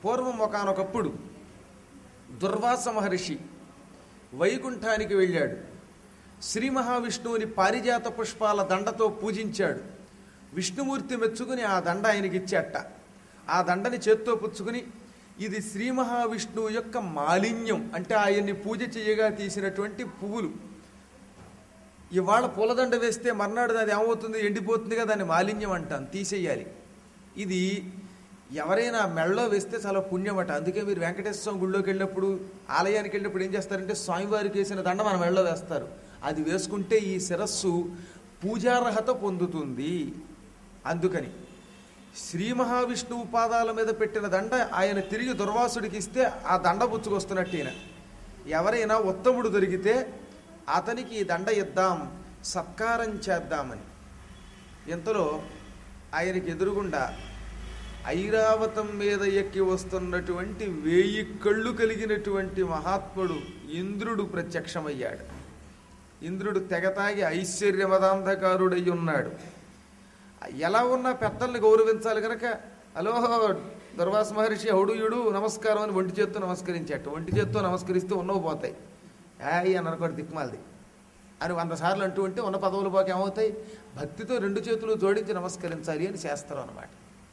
పూర్వం ఒకనొకప్పుడు దుర్వాస మహర్షి వైకుంఠానికి వెళ్ళాడు శ్రీ మహావిష్ణువుని పారిజాత పుష్పాల దండతో పూజించాడు విష్ణుమూర్తి మెచ్చుకుని ఆ దండ ఆయనకి ఇచ్చేట ఆ దండని చేత్తో పుచ్చుకుని ఇది శ్రీ మహావిష్ణువు యొక్క మాలిన్యం అంటే ఆయన్ని పూజ చేయగా తీసినటువంటి పువ్వులు ఇవాళ పూలదండ వేస్తే మర్నాడు అది ఏమవుతుంది ఎండిపోతుంది కదా దాన్ని మాలిన్యం అంటాం తీసేయాలి ఇది ఎవరైనా మెళ్ళలో వేస్తే చాలా పుణ్యమట అందుకే మీరు వెంకటేశ్వర స్వామి గుళ్ళోకి వెళ్ళినప్పుడు ఆలయానికి వెళ్ళినప్పుడు ఏం చేస్తారంటే స్వామివారికి వేసిన దండ మన మెళ్ళలో వేస్తారు అది వేసుకుంటే ఈ శిరస్సు పూజార్హత పొందుతుంది అందుకని శ్రీ మహావిష్ణువు పాదాల మీద పెట్టిన దండ ఆయన తిరిగి దుర్వాసుడికి ఇస్తే ఆ దండ పుచ్చుకొస్తున్నట్టు ఈయన ఎవరైనా ఉత్తముడు దొరికితే అతనికి ఈ దండ ఇద్దాం సత్కారం చేద్దామని ఇంతలో ఆయనకి ఎదురుగుండా ఐరావతం మీద ఎక్కి వస్తున్నటువంటి వేయి కళ్ళు కలిగినటువంటి మహాత్ముడు ఇంద్రుడు ప్రత్యక్షమయ్యాడు ఇంద్రుడు తెగతాగి ఐశ్వర్యమదాంధకారుడై ఉన్నాడు ఎలా ఉన్నా పెద్దల్ని గౌరవించాలి కనుక హలో దుర్వాస మహర్షి హౌడుయుడు నమస్కారం అని ఒంటి చేత్తో నమస్కరించాట ఒంటి చేత్తో నమస్కరిస్తే ఉన్నవి పోతాయి యాయ్ అని అనుకోండి దిక్కుమాలది అని వంద సార్లు అంటూ ఉంటే ఉన్న పదవులు పోక ఏమవుతాయి భక్తితో రెండు చేతులు జోడించి నమస్కరించాలి అని శాస్త్రం అన్నమాట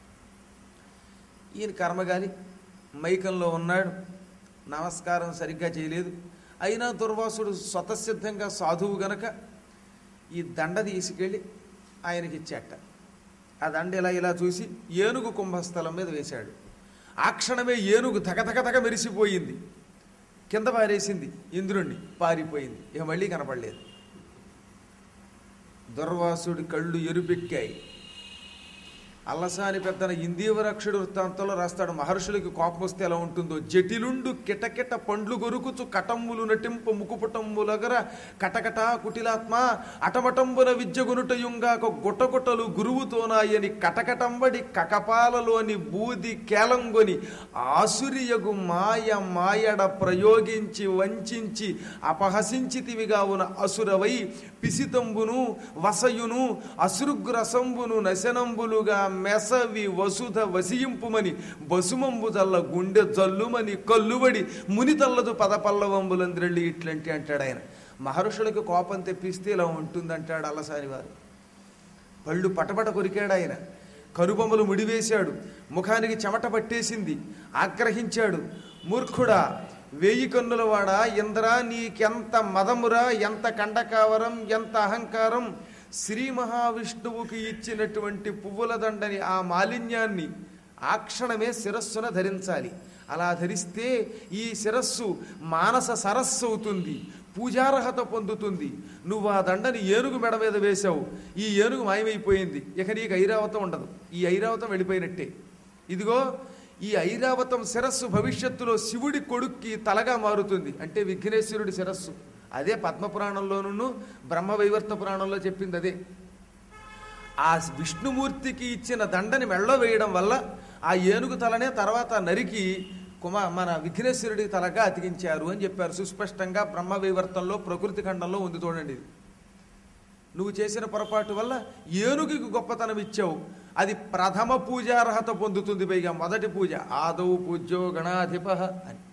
ఈయన కర్మగాలి మైకంలో ఉన్నాడు నమస్కారం సరిగ్గా చేయలేదు అయినా దుర్వాసుడు స్వతసిద్ధంగా సాధువు గనక ఈ దండ తీసుకెళ్ళి ఆయనకి ఇచ్చాట ఆ దండ ఇలా ఇలా చూసి ఏనుగు కుంభస్థలం మీద వేశాడు ఆ క్షణమే ఏనుగు తగతగతగ మెరిసిపోయింది కింద పారేసింది ఇంద్రుణ్ణి పారిపోయింది ఇక మళ్ళీ కనపడలేదు దుర్వాసుడి కళ్ళు ఎరుపెక్కాయి అల్లసాని పెద్దన ఇందీవరక్షుడు వృత్తాంతంలో రాస్తాడు మహర్షులకి కోపం వస్తే ఎలా ఉంటుందో జటిలుండు కిటకిట పండ్లు గొరుకుచు కటంబులు నటింప ముకుపుటంబులగర కటకట కుటిలాత్మ అటమటంబున విద్య గునుటయుంగాక గుట్టగుట్టలు గురువుతోనాయని కటకటంబడి కకపాలలోని బూది కేలంగొని ఆసురియగు మాయ మాయడ ప్రయోగించి వంచించి అపహసించితివిగా ఉన్న అసురవై పిసితంబును వసయును అసురుగ్రసంబును నశనంబులుగా మెసవి వసుధ వసియింపుమని బసుమంబు జల్ల గుండె జల్లుమని కల్లుబడి మునితల్లదు పదపల్లవంబులంద్రెళ్ళి ఇట్లాంటి అంటాడు ఆయన మహర్షులకు కోపం తెప్పిస్తే ఇలా ఉంటుందంటాడు అల్లసాని వారు పళ్ళు పటపట కొరికాడు ఆయన కనుబొమ్మలు ముడివేశాడు ముఖానికి చెమట పట్టేసింది ఆగ్రహించాడు మూర్ఖుడా వేయి కన్నులవాడా ఇంద్రా నీకెంత మదమురా ఎంత కండకావరం ఎంత అహంకారం శ్రీ మహావిష్ణువుకి ఇచ్చినటువంటి పువ్వుల దండని ఆ మాలిన్యాన్ని ఆ క్షణమే శిరస్సున ధరించాలి అలా ధరిస్తే ఈ శిరస్సు మానస సరస్సు అవుతుంది పూజార్హత పొందుతుంది నువ్వు ఆ దండని ఏనుగు మెడ మీద వేశావు ఈ ఏనుగు మాయమైపోయింది ఇక నీకు ఐరావతం ఉండదు ఈ ఐరావతం వెళ్ళిపోయినట్టే ఇదిగో ఈ ఐరావతం శిరస్సు భవిష్యత్తులో శివుడి కొడుక్కి తలగా మారుతుంది అంటే విఘ్నేశ్వరుడి శిరస్సు అదే పద్మపురాణంలోనూ బ్రహ్మవైవర్త పురాణంలో చెప్పింది అదే ఆ విష్ణుమూర్తికి ఇచ్చిన దండని మెళ్ళో వేయడం వల్ల ఆ ఏనుగు తలనే తర్వాత నరికి కుమార్ మన విఘ్నేశ్వరుడి తలగా అతికించారు అని చెప్పారు సుస్పష్టంగా బ్రహ్మవైవర్తంలో ప్రకృతి ఖండంలో ఉంది చూడండి ఇది నువ్వు చేసిన పొరపాటు వల్ల ఏనుగుకి గొప్పతనం ఇచ్చావు అది ప్రథమ పూజార్హత పొందుతుంది పైగా మొదటి పూజ ఆదౌ పూజ్యో గణాధిప అని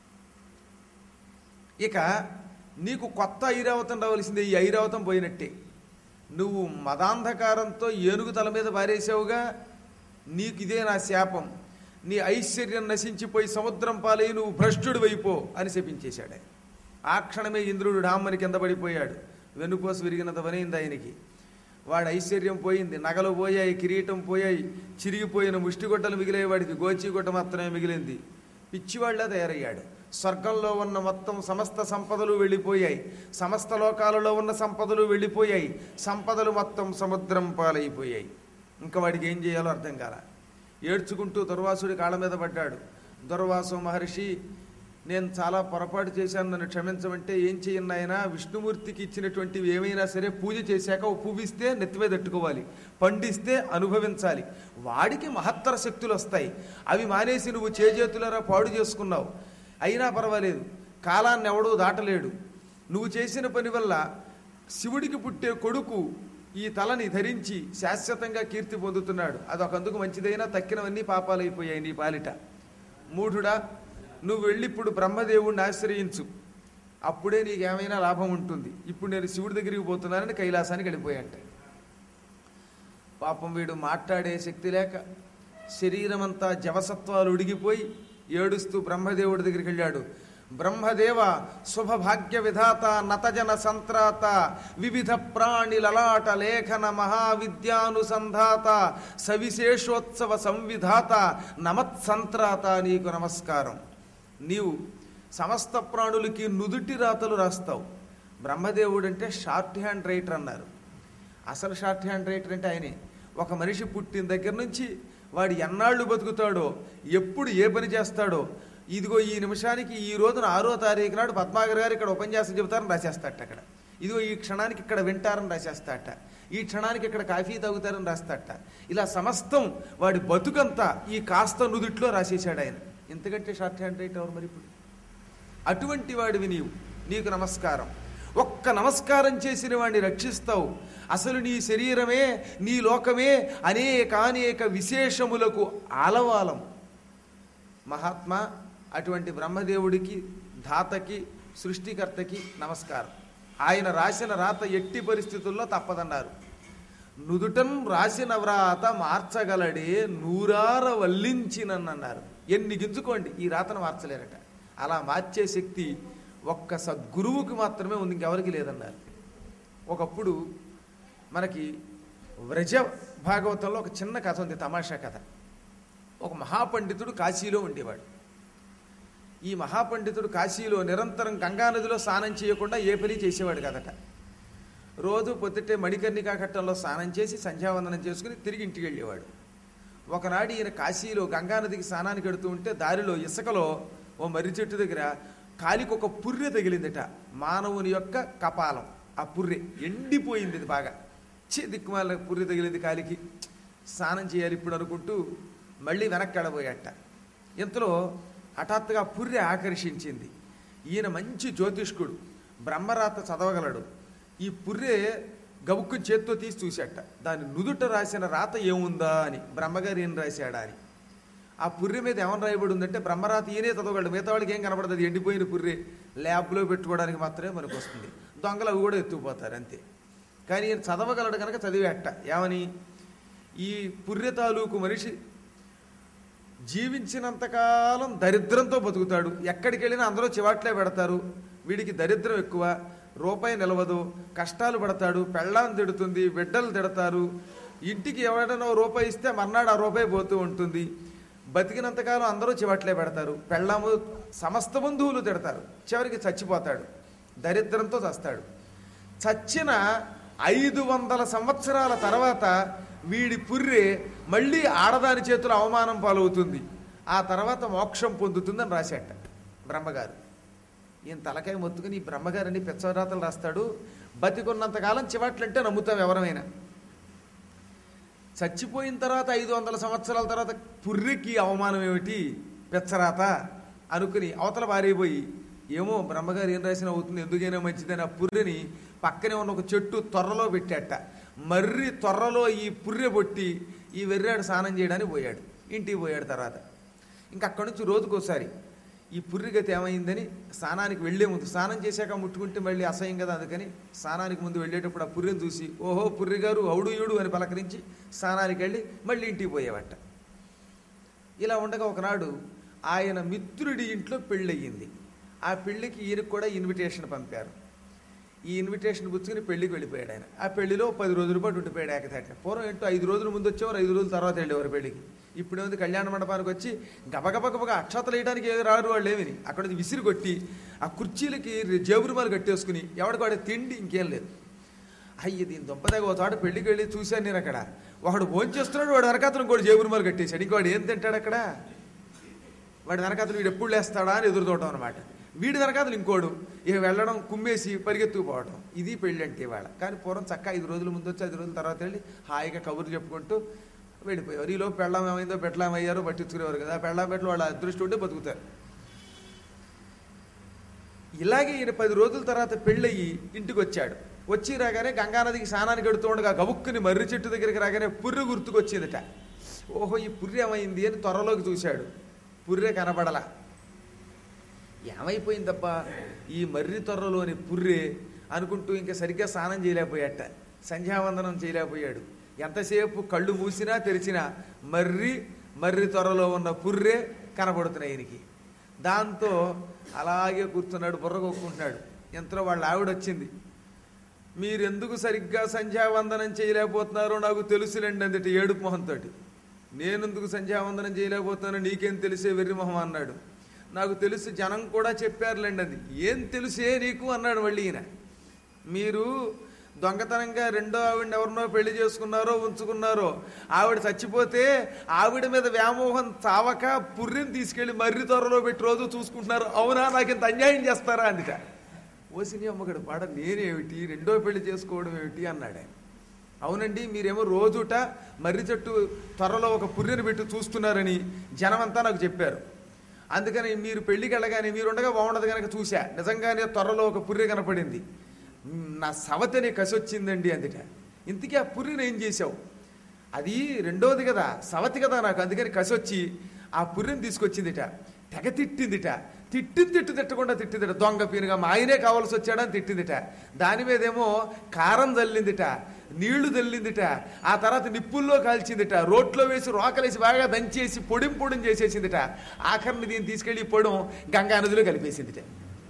ఇక నీకు కొత్త ఐరావతం రావలసిందే ఈ ఐరావతం పోయినట్టే నువ్వు మదాంధకారంతో ఏనుగు తల మీద పారేసావుగా నీకు ఇదే నా శాపం నీ ఐశ్వర్యం నశించిపోయి సముద్రం పాలై నువ్వు భ్రష్టుడు వైపో అని శపించేశాడు ఆయన. ఆ క్షణమే ఇంద్రుడు డామ్మని కింద పడిపోయాడు వెన్నుపోసు విరిగినంత పనైంది ఆయనకి వాడి ఐశ్వర్యం పోయింది నగలు పోయాయి కిరీటం పోయాయి చిరిగిపోయిన ముష్టిగొట్టలు మిగిలే వాడికి గోచిగుట్ట మాత్రమే మిగిలింది పిచ్చివాళ్ళ తయారయ్యాడు స్వర్గంలో ఉన్న మొత్తం సమస్త సంపదలు వెళ్ళిపోయాయి సమస్త లోకాలలో ఉన్న సంపదలు వెళ్ళిపోయాయి సంపదలు మొత్తం సముద్రం పాలైపోయాయి ఇంకా వాడికి ఏం చేయాలో అర్థం కాల ఏడ్చుకుంటూ దుర్వాసుడి కాళ్ళ మీద పడ్డాడు దుర్వాసు మహర్షి నేను చాలా పొరపాటు చేశాను నన్ను క్షమించమంటే ఏం చేయను ఆయన విష్ణుమూర్తికి ఇచ్చినటువంటివి ఏమైనా సరే పూజ చేశాక ఓ పువ్విస్తే నెత్తి మీద పెట్టుకోవాలి పండిస్తే అనుభవించాలి వాడికి మహత్తర శక్తులు వస్తాయి అవి మానేసి నువ్వు చేజేతులరా పాడు చేసుకున్నావు అయినా పర్వాలేదు కాలాన్ని ఎవడూ దాటలేడు నువ్వు చేసిన పని వల్ల శివుడికి పుట్టే కొడుకు ఈ తలని ధరించి శాశ్వతంగా కీర్తి పొందుతున్నాడు అది ఒకందుకు మంచిదైనా తక్కినవన్నీ పాపాలైపోయాయి నీ పాలిట మూఢుడా నువ్వు వెళ్ళి ఇప్పుడు బ్రహ్మదేవుణ్ణి ఆశ్రయించు అప్పుడే నీకేమైనా లాభం ఉంటుంది ఇప్పుడు నేను శివుడి దగ్గరికి పోతున్నానని కైలాసానికి వెళ్ళిపోయాట పాపం వీడు మాట్లాడే శక్తి లేక శరీరమంతా జవసత్వాలు ఉడిగిపోయి ఏడుస్తూ బ్రహ్మదేవుడి దగ్గరికి వెళ్ళాడు బ్రహ్మదేవ శుభభాగ్య విధాత నతజన సంత్రాత వివిధ ప్రాణి లలాట లేఖన మహావిద్యానుసంధాత సవిశేషోత్సవ సంవిధాత నమత్సంత్రాత నీకు నమస్కారం నీవు సమస్త ప్రాణులకి నుదుటి రాతలు రాస్తావు బ్రహ్మదేవుడు అంటే షార్ట్ హ్యాండ్ రైటర్ అన్నారు అసలు షార్ట్ హ్యాండ్ రైటర్ అంటే ఆయనే ఒక మనిషి పుట్టిన దగ్గర నుంచి వాడు ఎన్నాళ్ళు బతుకుతాడో ఎప్పుడు ఏ పని చేస్తాడో ఇదిగో ఈ నిమిషానికి ఈ రోజున ఆరో తారీఖు నాడు పద్మాగర్ గారు ఇక్కడ ఉపన్యాసం చెబుతారని రాసేస్తాట అక్కడ ఇదిగో ఈ క్షణానికి ఇక్కడ వింటారని రాసేస్తాట ఈ క్షణానికి ఇక్కడ కాఫీ తాగుతారని రాస్తాట ఇలా సమస్తం వాడి బతుకంతా ఈ కాస్త నుదుట్లో రాసేశాడు ఆయన ఇంతకంటే షార్ట్ హ్యాండ్ రైటర్ ఎవరు మరి ఇప్పుడు అటువంటి వాడివి నీవు నీకు నమస్కారం ఒక్క నమస్కారం చేసిన వాడిని రక్షిస్తావు అసలు నీ శరీరమే నీ లోకమే అనేకానేక విశేషములకు ఆలవాలం మహాత్మా అటువంటి బ్రహ్మదేవుడికి ధాతకి సృష్టికర్తకి నమస్కారం ఆయన రాసిన రాత ఎట్టి పరిస్థితుల్లో తప్పదన్నారు నుదుటన్ రాసిన వ్రాత మార్చగలడే నూరార వల్లించినన్నారు ఎన్ని గింజుకోండి ఈ రాతను మార్చలేరట అలా మార్చే శక్తి ఒక్క సద్గురువుకి మాత్రమే ఉంది ఇంకెవరికి లేదన్నారు ఒకప్పుడు మనకి వ్రజ భాగవతంలో ఒక చిన్న కథ ఉంది తమాషా కథ ఒక మహాపండితుడు కాశీలో ఉండేవాడు ఈ మహాపండితుడు కాశీలో నిరంతరం గంగానదిలో స్నానం చేయకుండా ఏ పని చేసేవాడు కదట రోజు పొద్దుటే మణికర్ణికా ఘట్టంలో స్నానం చేసి సంధ్యావందనం చేసుకుని తిరిగి ఇంటికి వెళ్ళేవాడు ఒకనాడు ఈయన కాశీలో గంగానదికి స్నానానికి వెడుతూ ఉంటే దారిలో ఇసుకలో ఓ మర్రి చెట్టు దగ్గర కాలికి ఒక పుర్రె తగిలిందట మానవుని యొక్క కపాలం ఆ పుర్రె ఎండిపోయింది ఇది బాగా చి దిక్కుమాల పుర్రె తగిలింది కాలికి స్నానం చేయాలి ఇప్పుడు అనుకుంటూ మళ్ళీ వెనక్కి వెళ్ళబోయాట ఇంతలో హఠాత్తుగా పుర్రె ఆకర్షించింది ఈయన మంచి జ్యోతిష్కుడు బ్రహ్మరాత చదవగలడు ఈ పుర్రె గబుక్కుని చేత్తో తీసి చూశాట దాని నుదుట రాసిన రాత ఏముందా అని బ్రహ్మగారు ఏం రాశాడా అని ఆ పుర్రె మీద ఏమని రాయబడి ఉందంటే బ్రహ్మరాత ఈయనే చదవగలడు మిగతా వాళ్ళకి ఏం కనపడదు అది ఎండిపోయిన పుర్రె ల్యాబ్లో పెట్టుకోవడానికి మాత్రమే మనకు వస్తుంది దొంగలు అవి కూడా ఎత్తుకుపోతారు అంతే కానీ ఈయన చదవగలడు కనుక చదివేట ఏమని ఈ పుర్రె తాలూకు మనిషి జీవించినంతకాలం దరిద్రంతో బతుకుతాడు ఎక్కడికి వెళ్ళినా అందరూ చివాట్లే పెడతారు వీడికి దరిద్రం ఎక్కువ రూపాయి నిలవదు కష్టాలు పడతాడు పెళ్ళాం తిడుతుంది బిడ్డలు తిడతారు ఇంటికి ఎవరైనా రూపాయి ఇస్తే మర్నాడు ఆ రూపాయి పోతూ ఉంటుంది బతికినంతకాలం అందరూ చివట్లే పెడతారు పెళ్ళాము సమస్త బంధువులు తిడతారు చివరికి చచ్చిపోతాడు దరిద్రంతో చస్తాడు చచ్చిన ఐదు వందల సంవత్సరాల తర్వాత వీడి పుర్రె మళ్ళీ ఆడదాని చేతుల అవమానం పాలవుతుంది ఆ తర్వాత మోక్షం పొందుతుందని రాశాట బ్రహ్మగారు ఈయన తలకాయ మొత్తుకుని ఈ బ్రహ్మగారని పెచ్చవరాతలు రాస్తాడు బతికున్నంతకాలం చివట్లంటే నమ్ముతాం ఎవరమైనా చచ్చిపోయిన తర్వాత ఐదు వందల సంవత్సరాల తర్వాత పుర్రెకి అవమానం ఏమిటి పెచ్చరాత అనుకుని అవతల పారైపోయి ఏమో బ్రహ్మగారు ఏం రాసినా అవుతుంది ఎందుకైనా మంచిదని ఆ పుర్రెని పక్కనే ఉన్న ఒక చెట్టు తొర్రలో పెట్టాట మర్రి తొర్రలో ఈ పుర్రె పొట్టి ఈ వెర్రాడు స్నానం చేయడానికి పోయాడు ఇంటికి పోయాడు తర్వాత ఇంకా అక్కడి నుంచి రోజుకోసారి ఈ పుర్రిగతి ఏమైందని స్నానానికి వెళ్లే ముందు స్నానం చేశాక ముట్టుకుంటే మళ్ళీ అసహ్యం కదా అందుకని స్నానానికి ముందు వెళ్ళేటప్పుడు ఆ పుర్రెని చూసి ఓహో పుర్రి గారు అవుడు ఈడు అని పలకరించి స్నానానికి వెళ్ళి మళ్ళీ ఇంటికి పోయేవట ఇలా ఉండగా ఒకనాడు ఆయన మిత్రుడి ఇంట్లో పెళ్ళయింది ఆ పెళ్ళికి ఈయనకు కూడా ఇన్విటేషన్ పంపారు ఈ ఇన్విటేషన్ పుచ్చుకుని పెళ్లికి వెళ్ళిపోయాడు ఆయన ఆ పెళ్లిలో పది రోజుల పాటు ఉండిపోయాడు ఏకతాట పూర్వం ఏంటో ఐదు రోజుల ముందు వచ్చేవారు ఐదు రోజుల తర్వాత వెళ్ళేవారు పెళ్లికి ఇప్పుడు ఏముంది కళ్యాణ మండపానికి వచ్చి గబగబగబగా అక్షతలు వేయడానికి ఏమి రారు వాళ్ళు ఏమిని అక్కడ నుంచి విసిరి కొట్టి ఆ కుర్చీలకి జేబురుమాలు కట్టేసుకుని ఎవడికి వాడి తిండి ఇంకేం లేదు అయ్యి దీని దుంపదగ ఒక చోట పెళ్లికి వెళ్ళి చూశాను నేను అక్కడ ఒకడు భోంచేస్తున్నాడు వాడు వెనకాతను ఇంకోటి జేబురుమాలు కట్టేశాడు ఇంకోటి ఏం తింటాడు అక్కడ వాడి వెనకాతలు వీడు ఎప్పుడు లేస్తాడా అని ఎదురు చూడటం అనమాట వీడి వెనకాతలు ఇంకోడు ఇక వెళ్ళడం కుమ్మేసి పరిగెత్తుకుపోవడం ఇది పెళ్ళి అంటే ఇవాళ కానీ పూర్వం చక్క ఐదు రోజుల ముందు వచ్చి ఐదు రోజుల తర్వాత వెళ్ళి హాయిగా కబుర్లు చెప్పుకుంటూ వెళ్ళిపోయారు ఈలో పెళ్ళం ఏమైందో పెళ్ళం అయ్యారో పట్టించుకునేవారు కదా పెళ్ళం పెట్లు వాళ్ళ అదృష్టం ఉంటే బతుకుతారు ఇలాగే ఈయన పది రోజుల తర్వాత పెళ్ళయి ఇంటికి వచ్చాడు వచ్చి రాగానే గంగానదికి స్నానానికి వెడుతూ ఉండగా గబుక్కుని మర్రి చెట్టు దగ్గరికి రాగానే పుర్రె గుర్తుకొచ్చిందట ఓహో ఈ పుర్రె ఏమైంది అని త్వరలోకి చూశాడు పుర్రె కనబడలా ఏమైపోయిందబ్బా ఈ మర్రి తొర్రలోని పుర్రె అనుకుంటూ ఇంకా సరిగ్గా స్నానం చేయలేకపోయాట సంధ్యావందనం చేయలేకపోయాడు ఎంతసేపు కళ్ళు మూసినా తెరిచినా మర్రి మర్రి త్వరలో ఉన్న పుర్రె కనబడుతున్నాయి ఈయనకి దాంతో అలాగే కూర్చున్నాడు బుర్ర కొట్టుకుంటున్నాడు ఎంతలో వాళ్ళ ఆవిడ వచ్చింది మీరెందుకు సరిగ్గా సంధ్యావందనం చేయలేకపోతున్నారో నాకు తెలుసులేండి అందుట ఏడుపు మొహంతో నేనెందుకు సంధ్యావందనం చేయలేకపోతున్నానో నీకేం తెలిసే వెర్రి మొహం అన్నాడు నాకు తెలుసు జనం కూడా చెప్పారులేండి అది ఏం తెలుసే నీకు అన్నాడు మళ్ళీ ఈయన మీరు దొంగతనంగా రెండో ఆవిడ ఎవరినో పెళ్లి చేసుకున్నారో ఉంచుకున్నారో ఆవిడ చచ్చిపోతే ఆవిడ మీద వ్యామోహం చావక పుర్రిని తీసుకెళ్లి మర్రి త్వరలో పెట్టి రోజు చూసుకుంటున్నారు అవునా నాకు ఇంత అన్యాయం చేస్తారా అందుట ఓసిని అమ్మగడు పాడ నేనేమిటి రెండో పెళ్లి చేసుకోవడం ఏమిటి అన్నాడే అవునండి మీరేమో రోజుట మర్రి చెట్టు త్వరలో ఒక పుర్రెని పెట్టి చూస్తున్నారని జనమంతా నాకు చెప్పారు అందుకని మీరు పెళ్లికి వెళ్ళగానే మీరుండగా బాగుండదు కనుక చూశా నిజంగానే త్వరలో ఒక పుర్రె కనపడింది నా సవతిని కసొచ్చిందండి అందుట ఇంతకీ ఆ పుర్రెని ఏం చేశావు అది రెండోది కదా సవతి కదా నాకు అందుకని కసొచ్చి ఆ పుర్రెని తీసుకొచ్చిందిట తెగ తిట్టిందిట తిట్టింది తిట్టు తిట్టకుండా తిట్టిందిట దొంగ పీనుగా మా ఆయనే కావాల్సి వచ్చాడని తిట్టిందిట దాని మీదేమో కారం చల్లిందిట నీళ్లు చల్లిందిట ఆ తర్వాత నిప్పుల్లో కాల్చిందిట రోట్లో వేసి రోకలేసి బాగా దంచేసి పొడిం పొడిం చేసేసిందిట ఆఖరిని దీన్ని తీసుకెళ్లి ఈ పొడం గంగా నదిలో కలిపేసిందిట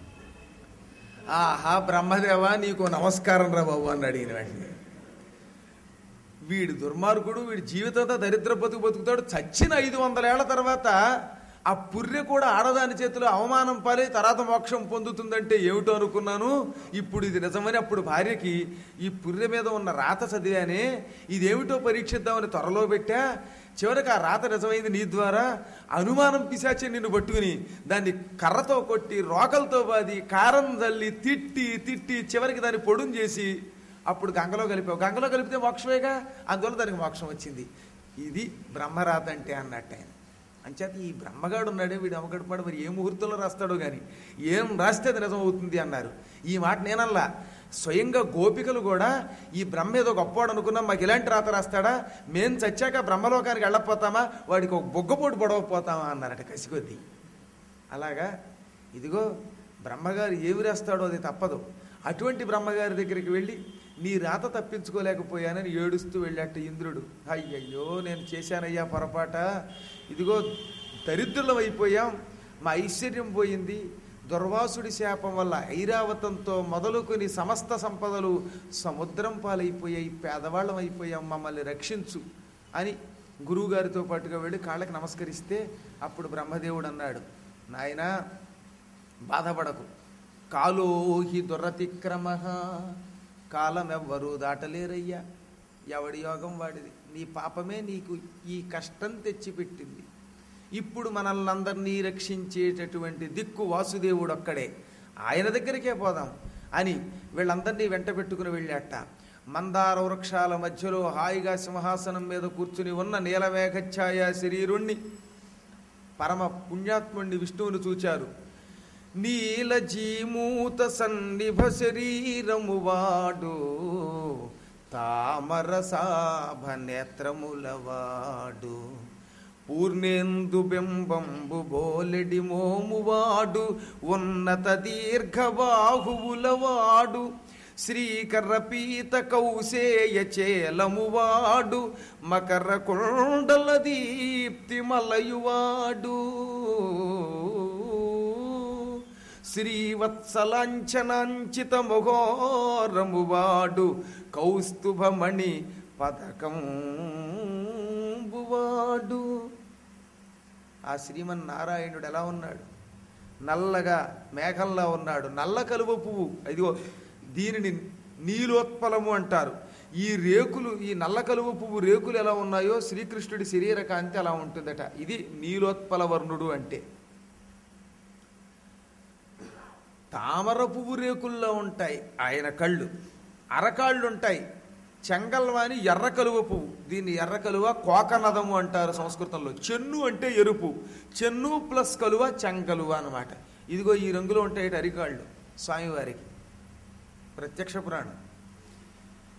ఆహా బ్రహ్మదేవ నీకు నమస్కారం రా బాబు అన్నాడు ఈయన వెంటనే వీడి దుర్మార్గుడు వీడి జీవితంతో దరిద్ర బతుకు బతుకుతాడు చచ్చిన ఐదు వందల ఏళ్ల తర్వాత ఆ పుర్రె కూడా ఆడదాని చేతిలో అవమానం పాలై తర్వాత మోక్షం పొందుతుందంటే ఏమిటో అనుకున్నాను ఇప్పుడు ఇది నిజమని అప్పుడు భార్యకి ఈ పుర్రె మీద ఉన్న రాత చదివానే ఇదేమిటో పరీక్షిద్దామని త్వరలో పెట్టా చివరికి ఆ రాత నిజమైంది నీ ద్వారా అనుమానం పిశాచి నిన్ను పట్టుకుని దాన్ని కర్రతో కొట్టి రోకలతో బాది కారం చల్లి తిట్టి తిట్టి చివరికి దాన్ని పొడుం చేసి అప్పుడు గంగలో కలిపావు గంగలో కలిపితే మోక్షమేగా అందువల్ల దానికి మోక్షం వచ్చింది ఇది బ్రహ్మరాత అంటే అన్నట్టు ఆయన అంచేత ఈ బ్రహ్మగాడు ఉన్నాడే వీడు అమ్మగడుపాడు మరి ఏ ముహూర్తంలో రాస్తాడో కానీ ఏం రాస్తే అది నిజం అవుతుంది అన్నారు ఈ మాట నేనల్లా స్వయంగా గోపికలు కూడా ఈ బ్రహ్మ ఏదో గొప్పవాడు అనుకున్నాం మాకు ఇలాంటి రాత రాస్తాడా మేం చచ్చాక బ్రహ్మలోకానికి వెళ్ళకపోతామా వాడికి ఒక బొగ్గపోటు పడవపోతామా అన్నారట కసికొద్ది అలాగా ఇదిగో బ్రహ్మగారు ఏమి రాస్తాడో అది తప్పదు అటువంటి బ్రహ్మగారి దగ్గరికి వెళ్ళి నీ రాత తప్పించుకోలేకపోయానని ఏడుస్తూ వెళ్ళాట ఇంద్రుడు అయ్యయ్యో నేను చేశానయ్యా పొరపాట ఇదిగో దరిద్రులం అయిపోయాం మా ఐశ్వర్యం పోయింది దుర్వాసుడి శాపం వల్ల ఐరావతంతో మొదలుకొని సమస్త సంపదలు సముద్రం పాలైపోయాయి పేదవాళ్ళం అయిపోయాం మమ్మల్ని రక్షించు అని గురువుగారితో పాటుగా వెళ్ళి కాళ్ళకి నమస్కరిస్తే అప్పుడు బ్రహ్మదేవుడు అన్నాడు నాయనా బాధపడకు కాలో హి దురతిక్రమ కాలం ఎవ్వరూ దాటలేరయ్యా ఎవడి యోగం వాడిది నీ పాపమే నీకు ఈ కష్టం తెచ్చిపెట్టింది ఇప్పుడు మనల్ని అందరినీ రక్షించేటటువంటి దిక్కు వాసుదేవుడు ఒక్కడే ఆయన దగ్గరికే పోదాం అని వీళ్ళందరినీ వెంట పెట్టుకుని వెళ్ళాట మందార వృక్షాల మధ్యలో హాయిగా సింహాసనం మీద కూర్చుని ఉన్న నీలమేఘఛాయ శరీరుణ్ణి పరమ పుణ్యాత్ముణ్ణి విష్ణువుని చూచారు నీలజీమూత సన్నిభ శరీరము వాడు తామరసాభ నేత్రములవాడు పూర్ణేందు బింబంబు బోలెడి మోమువాడు ఉన్నత దీర్ఘబాహువులవాడు శ్రీకర పీత కౌసేయ చేలమువాడు మకర కుండల దీప్తి మలయువాడు శ్రీవత్సలాంఛనాంచిత మొఘోరమువాడు కౌస్తుభమణి పథకంబువాడు ఆ శ్రీమన్నారాయణుడు ఎలా ఉన్నాడు నల్లగా మేఘంలా ఉన్నాడు నల్ల కలువ పువ్వు ఇదిగో దీనిని నీలోత్పలము అంటారు ఈ రేకులు ఈ నల్ల కలువ పువ్వు రేకులు ఎలా ఉన్నాయో శ్రీకృష్ణుడి శరీర కాంతి అలా ఉంటుందట ఇది నీలోత్పల వర్ణుడు అంటే తామర పువ్వు రేకుల్లో ఉంటాయి ఆయన కళ్ళు అరకాళ్ళు ఉంటాయి చెంగల్వాని ఎర్ర కలువ పువ్వు దీన్ని ఎర్ర కలువ కోకనదము అంటారు సంస్కృతంలో చెన్ను అంటే ఎరుపు చెన్ను ప్లస్ కలువ చెంగలువ అన్నమాట ఇదిగో ఈ రంగులో ఉంటాయి అరికాళ్ళు స్వామివారికి ప్రత్యక్ష పురాణం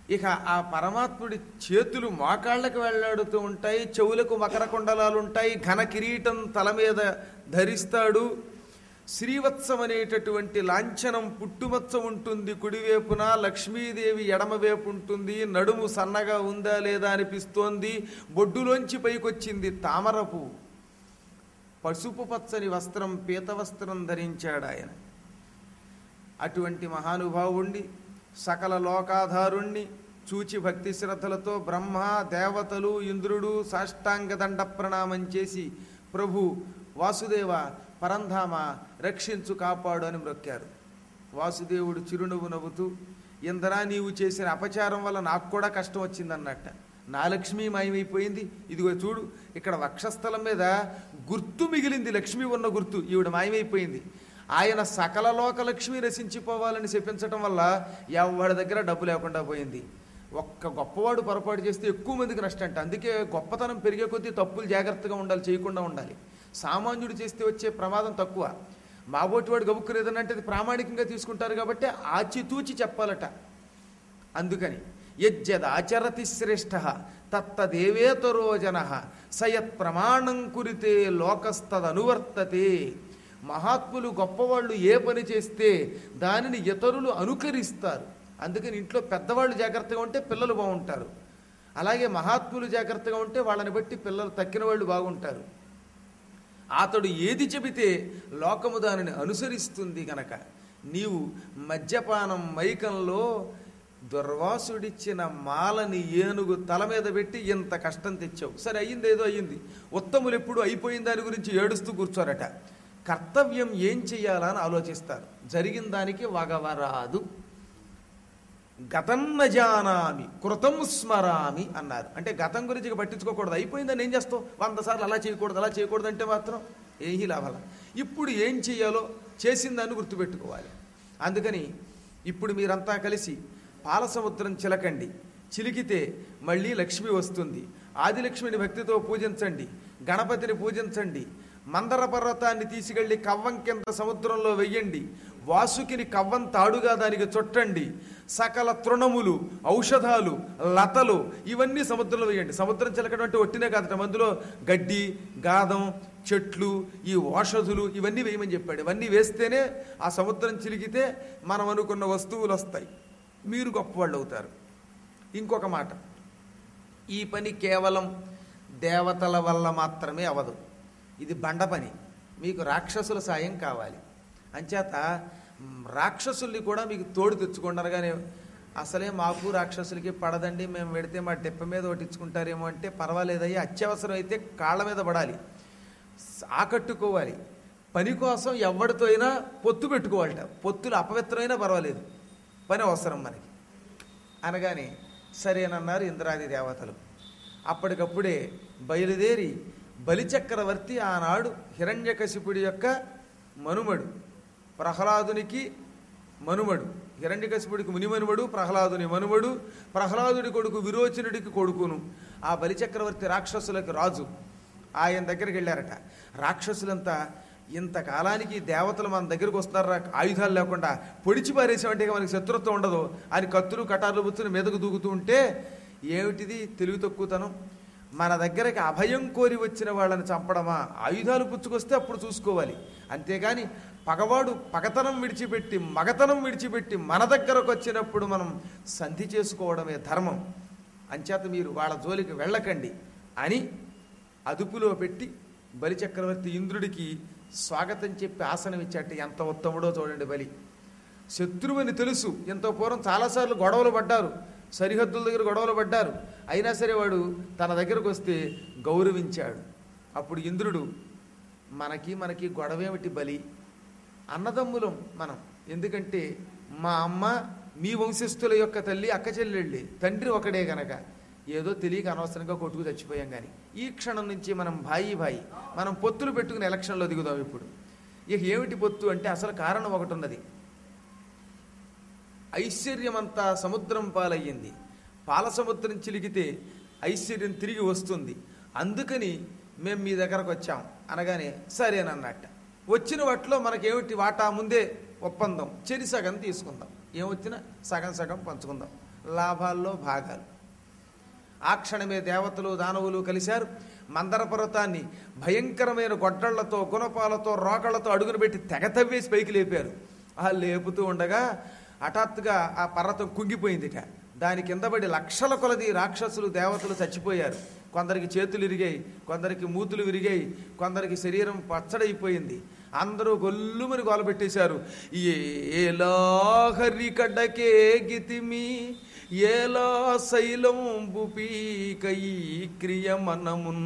ఇక ఆ పరమాత్ముడి చేతులు మోకాళ్ళకు వెళ్లాడుతూ ఉంటాయి చెవులకు మకర కుండలాలు ఉంటాయి ఘన కిరీటం తల మీద ధరిస్తాడు శ్రీవత్సం అనేటటువంటి లాంఛనం పుట్టుమచ్చ ఉంటుంది కుడివైపున లక్ష్మీదేవి ఎడమవైపు ఉంటుంది నడుము సన్నగా ఉందా లేదా అనిపిస్తోంది బొడ్డులోంచి పైకొచ్చింది తామర పువ్వు పసుపు పచ్చని వస్త్రం పీత వస్త్రం ధరించాడు ఆయన అటువంటి మహానుభావుణ్ణి సకల లోకాధారుణ్ణి చూచి భక్తి శ్రద్ధలతో బ్రహ్మ దేవతలు ఇంద్రుడు సాష్టాంగ దండ ప్రణామం చేసి ప్రభు వాసుదేవ పరంధామ రక్షించు కాపాడు అని మ్రొక్కారు వాసుదేవుడు చిరునవ్వు నవ్వుతూ ఇందరా నీవు చేసిన అపచారం వల్ల నాకు కూడా కష్టం వచ్చిందన్నట్ట నా లక్ష్మి మాయమైపోయింది ఇదిగో చూడు ఇక్కడ వక్షస్థలం మీద గుర్తు మిగిలింది లక్ష్మి ఉన్న గుర్తు ఈవిడ మాయమైపోయింది ఆయన సకల లోక లక్ష్మి రసించిపోవాలని చెప్పించటం వల్ల ఎవరి దగ్గర డబ్బు లేకుండా పోయింది ఒక్క గొప్పవాడు పొరపాటు చేస్తే ఎక్కువ మందికి నష్టం అంట అందుకే గొప్పతనం పెరిగే కొద్దీ తప్పులు జాగ్రత్తగా ఉండాలి చేయకుండా ఉండాలి సామాన్యుడు చేస్తే వచ్చే ప్రమాదం తక్కువ మాబోటి వాడు గబుక్కునేదనంటే అది ప్రామాణికంగా తీసుకుంటారు కాబట్టి ఆచితూచి చెప్పాలట అందుకని యజ్జదాచరతి శ్రేష్ఠ తత్తదేవేతరో జన సయత్ ప్రమాణం కురితే లోకస్తదనువర్తతే మహాత్ములు గొప్పవాళ్ళు ఏ పని చేస్తే దానిని ఇతరులు అనుకరిస్తారు అందుకని ఇంట్లో పెద్దవాళ్ళు జాగ్రత్తగా ఉంటే పిల్లలు బాగుంటారు అలాగే మహాత్ములు జాగ్రత్తగా ఉంటే వాళ్ళని బట్టి పిల్లలు తక్కిన వాళ్ళు బాగుంటారు అతడు ఏది చెబితే లోకము దానిని అనుసరిస్తుంది గనక నీవు మద్యపానం మైకంలో దుర్వాసుడిచ్చిన మాలని ఏనుగు తల మీద పెట్టి ఇంత కష్టం తెచ్చావు సరే అయ్యింది ఏదో అయ్యింది ఉత్తములు ఎప్పుడు అయిపోయిన దాని గురించి ఏడుస్తూ కూర్చోరట కర్తవ్యం ఏం చెయ్యాలని ఆలోచిస్తారు జరిగిన దానికి వగవరాదు గతన్న జానామి కృతం స్మరామి అన్నారు అంటే గతం గురించి ఇక పట్టించుకోకూడదు అయిపోయిందని ఏం చేస్తావు వంద సార్లు అలా చేయకూడదు అలా చేయకూడదు అంటే మాత్రం ఏమీ లాభాల ఇప్పుడు ఏం చేయాలో చేసిందాన్ని గుర్తుపెట్టుకోవాలి అందుకని ఇప్పుడు మీరంతా కలిసి పాల సముద్రం చిలకండి చిలికితే మళ్ళీ లక్ష్మి వస్తుంది ఆదిలక్ష్మిని భక్తితో పూజించండి గణపతిని పూజించండి మందర పర్వతాన్ని తీసుకెళ్లి కవ్వం కింద సముద్రంలో వెయ్యండి వాసుకిని కవ్వం తాడుగా దానికి చుట్టండి సకల తృణములు ఔషధాలు లతలు ఇవన్నీ సముద్రంలో వేయండి సముద్రం చిలకడం అంటే ఒట్టినే కాదట అందులో గడ్డి గాదం చెట్లు ఈ ఔషధులు ఇవన్నీ వేయమని చెప్పాడు ఇవన్నీ వేస్తేనే ఆ సముద్రం చిలికితే మనం అనుకున్న వస్తువులు వస్తాయి మీరు గొప్పవాళ్ళు అవుతారు ఇంకొక మాట ఈ పని కేవలం దేవతల వల్ల మాత్రమే అవదు ఇది బండ పని మీకు రాక్షసుల సాయం కావాలి అంచేత మ్, రాక్షసుల్ని కూడా మీకు తోడు తెచ్చుకోండి అనగానే అసలే మాకు రాక్షసులకి పడదండి మేము పెడితే మా డెప్ప మీద ఒకటిచ్చుకుంటారేమో అంటే పర్వాలేదయ్యా అత్యవసరం అయితే కాళ్ళ మీద పడాలి స- ఆకట్టుకోవాలి పని కోసం ఎవరితో అయినా పొత్తు పెట్టుకోవాలట పొత్తులు అపవిత్రమైనా పర్వాలేదు పని అవసరం మనకి అనగానే సరేనన్నారు ఇంద్రాది దేవతలు అప్పటికప్పుడే బయలుదేరి బలిచక్రవర్తి ఆనాడు హిరణ్యకశిపుడి యొక్క మనుమడు ప్రహ్లాదునికి మనుమడు హిరణ్యకశిపుడికి మునిమనుమడు ప్రహ్లాదుని మనుమడు ప్రహ్లాదుడి కొడుకు విరోచనుడికి కొడుకును ఆ బలిచక్రవర్తి రాక్షసులకు రాజు ఆయన దగ్గరికి వెళ్ళారట రాక్షసులంతా ఇంతకాలానికి దేవతలు మన దగ్గరకు వస్తారా ఆయుధాలు లేకుండా పొడిచి పారేసామంటే ఇక మనకి శత్రుత్వం ఉండదు అని కత్తులు కటార్లు బుచ్చుని మీదకు దూకుతూ ఉంటే ఏమిటిది తెలివి తక్కువతనం మన దగ్గరికి అభయం కోరి వచ్చిన వాళ్ళని చంపడమా ఆయుధాలు పుచ్చుకొస్తే అప్పుడు చూసుకోవాలి అంతేగాని పగవాడు పగతనం విడిచిపెట్టి మగతనం విడిచిపెట్టి మన దగ్గరకు వచ్చినప్పుడు మనం సంధి చేసుకోవడమే ధర్మం అంచేత మీరు వాళ్ళ జోలికి వెళ్ళకండి అని అదుపులో పెట్టి బలిచక్రవర్తి ఇంద్రుడికి స్వాగతం చెప్పి ఆసనం ఇచ్చాట ఎంత ఉత్తముడో చూడండి బలి శత్రువుని తెలుసు ఎంతో పూర్వం చాలాసార్లు గొడవలు పడ్డారు సరిహద్దుల దగ్గర గొడవలు పడ్డారు అయినా సరే వాడు తన దగ్గరకు వస్తే గౌరవించాడు అప్పుడు ఇంద్రుడు మనకి మనకి గొడవేమిటి బలి అన్నదమ్ములం మనం ఎందుకంటే మా అమ్మ మీ వంశస్థుల యొక్క తల్లి అక్క చెల్లెళ్ళి తండ్రి ఒకడే గనక ఏదో తెలియక అనవసరంగా కొట్టుకు చచ్చిపోయాం కానీ ఈ క్షణం నుంచి మనం భాయి భాయి మనం పొత్తులు పెట్టుకుని ఎలక్షన్లో దిగుదాం ఇప్పుడు ఇక ఏమిటి పొత్తు అంటే అసలు కారణం ఒకటి ఉన్నది ఐశ్వర్యమంతా సముద్రం పాలయ్యింది పాల సముద్రం చిలికితే ఐశ్వర్యం తిరిగి వస్తుంది అందుకని మేము మీ దగ్గరకు వచ్చాం అనగానే సరేనన్నట్ట వచ్చిన వాటిలో మనకేమిటి వాటా ముందే ఒప్పందం చెరి సగం తీసుకుందాం ఏమొచ్చినా సగం సగం పంచుకుందాం లాభాల్లో భాగాలు ఆ క్షణమే దేవతలు దానవులు కలిశారు మందర పర్వతాన్ని భయంకరమైన గొడ్డళ్లతో గుణపాలతో రోకళ్లతో అడుగును పెట్టి తెగ తవ్వేసి పైకి లేపారు ఆ లేపుతూ ఉండగా హఠాత్తుగా ఆ పర్వతం కుంగిపోయిందిట దాని కింద పడి లక్షల కొలది రాక్షసులు దేవతలు చచ్చిపోయారు కొందరికి చేతులు ఇరిగాయి కొందరికి మూతులు విరిగాయి కొందరికి శరీరం పచ్చడైపోయింది అందరూ గొల్లుమని గోలబెట్టేశారు ఏలా హరికడ్డకే గితిమి ఏలా శైలంబు పీకై క్రియమనమున్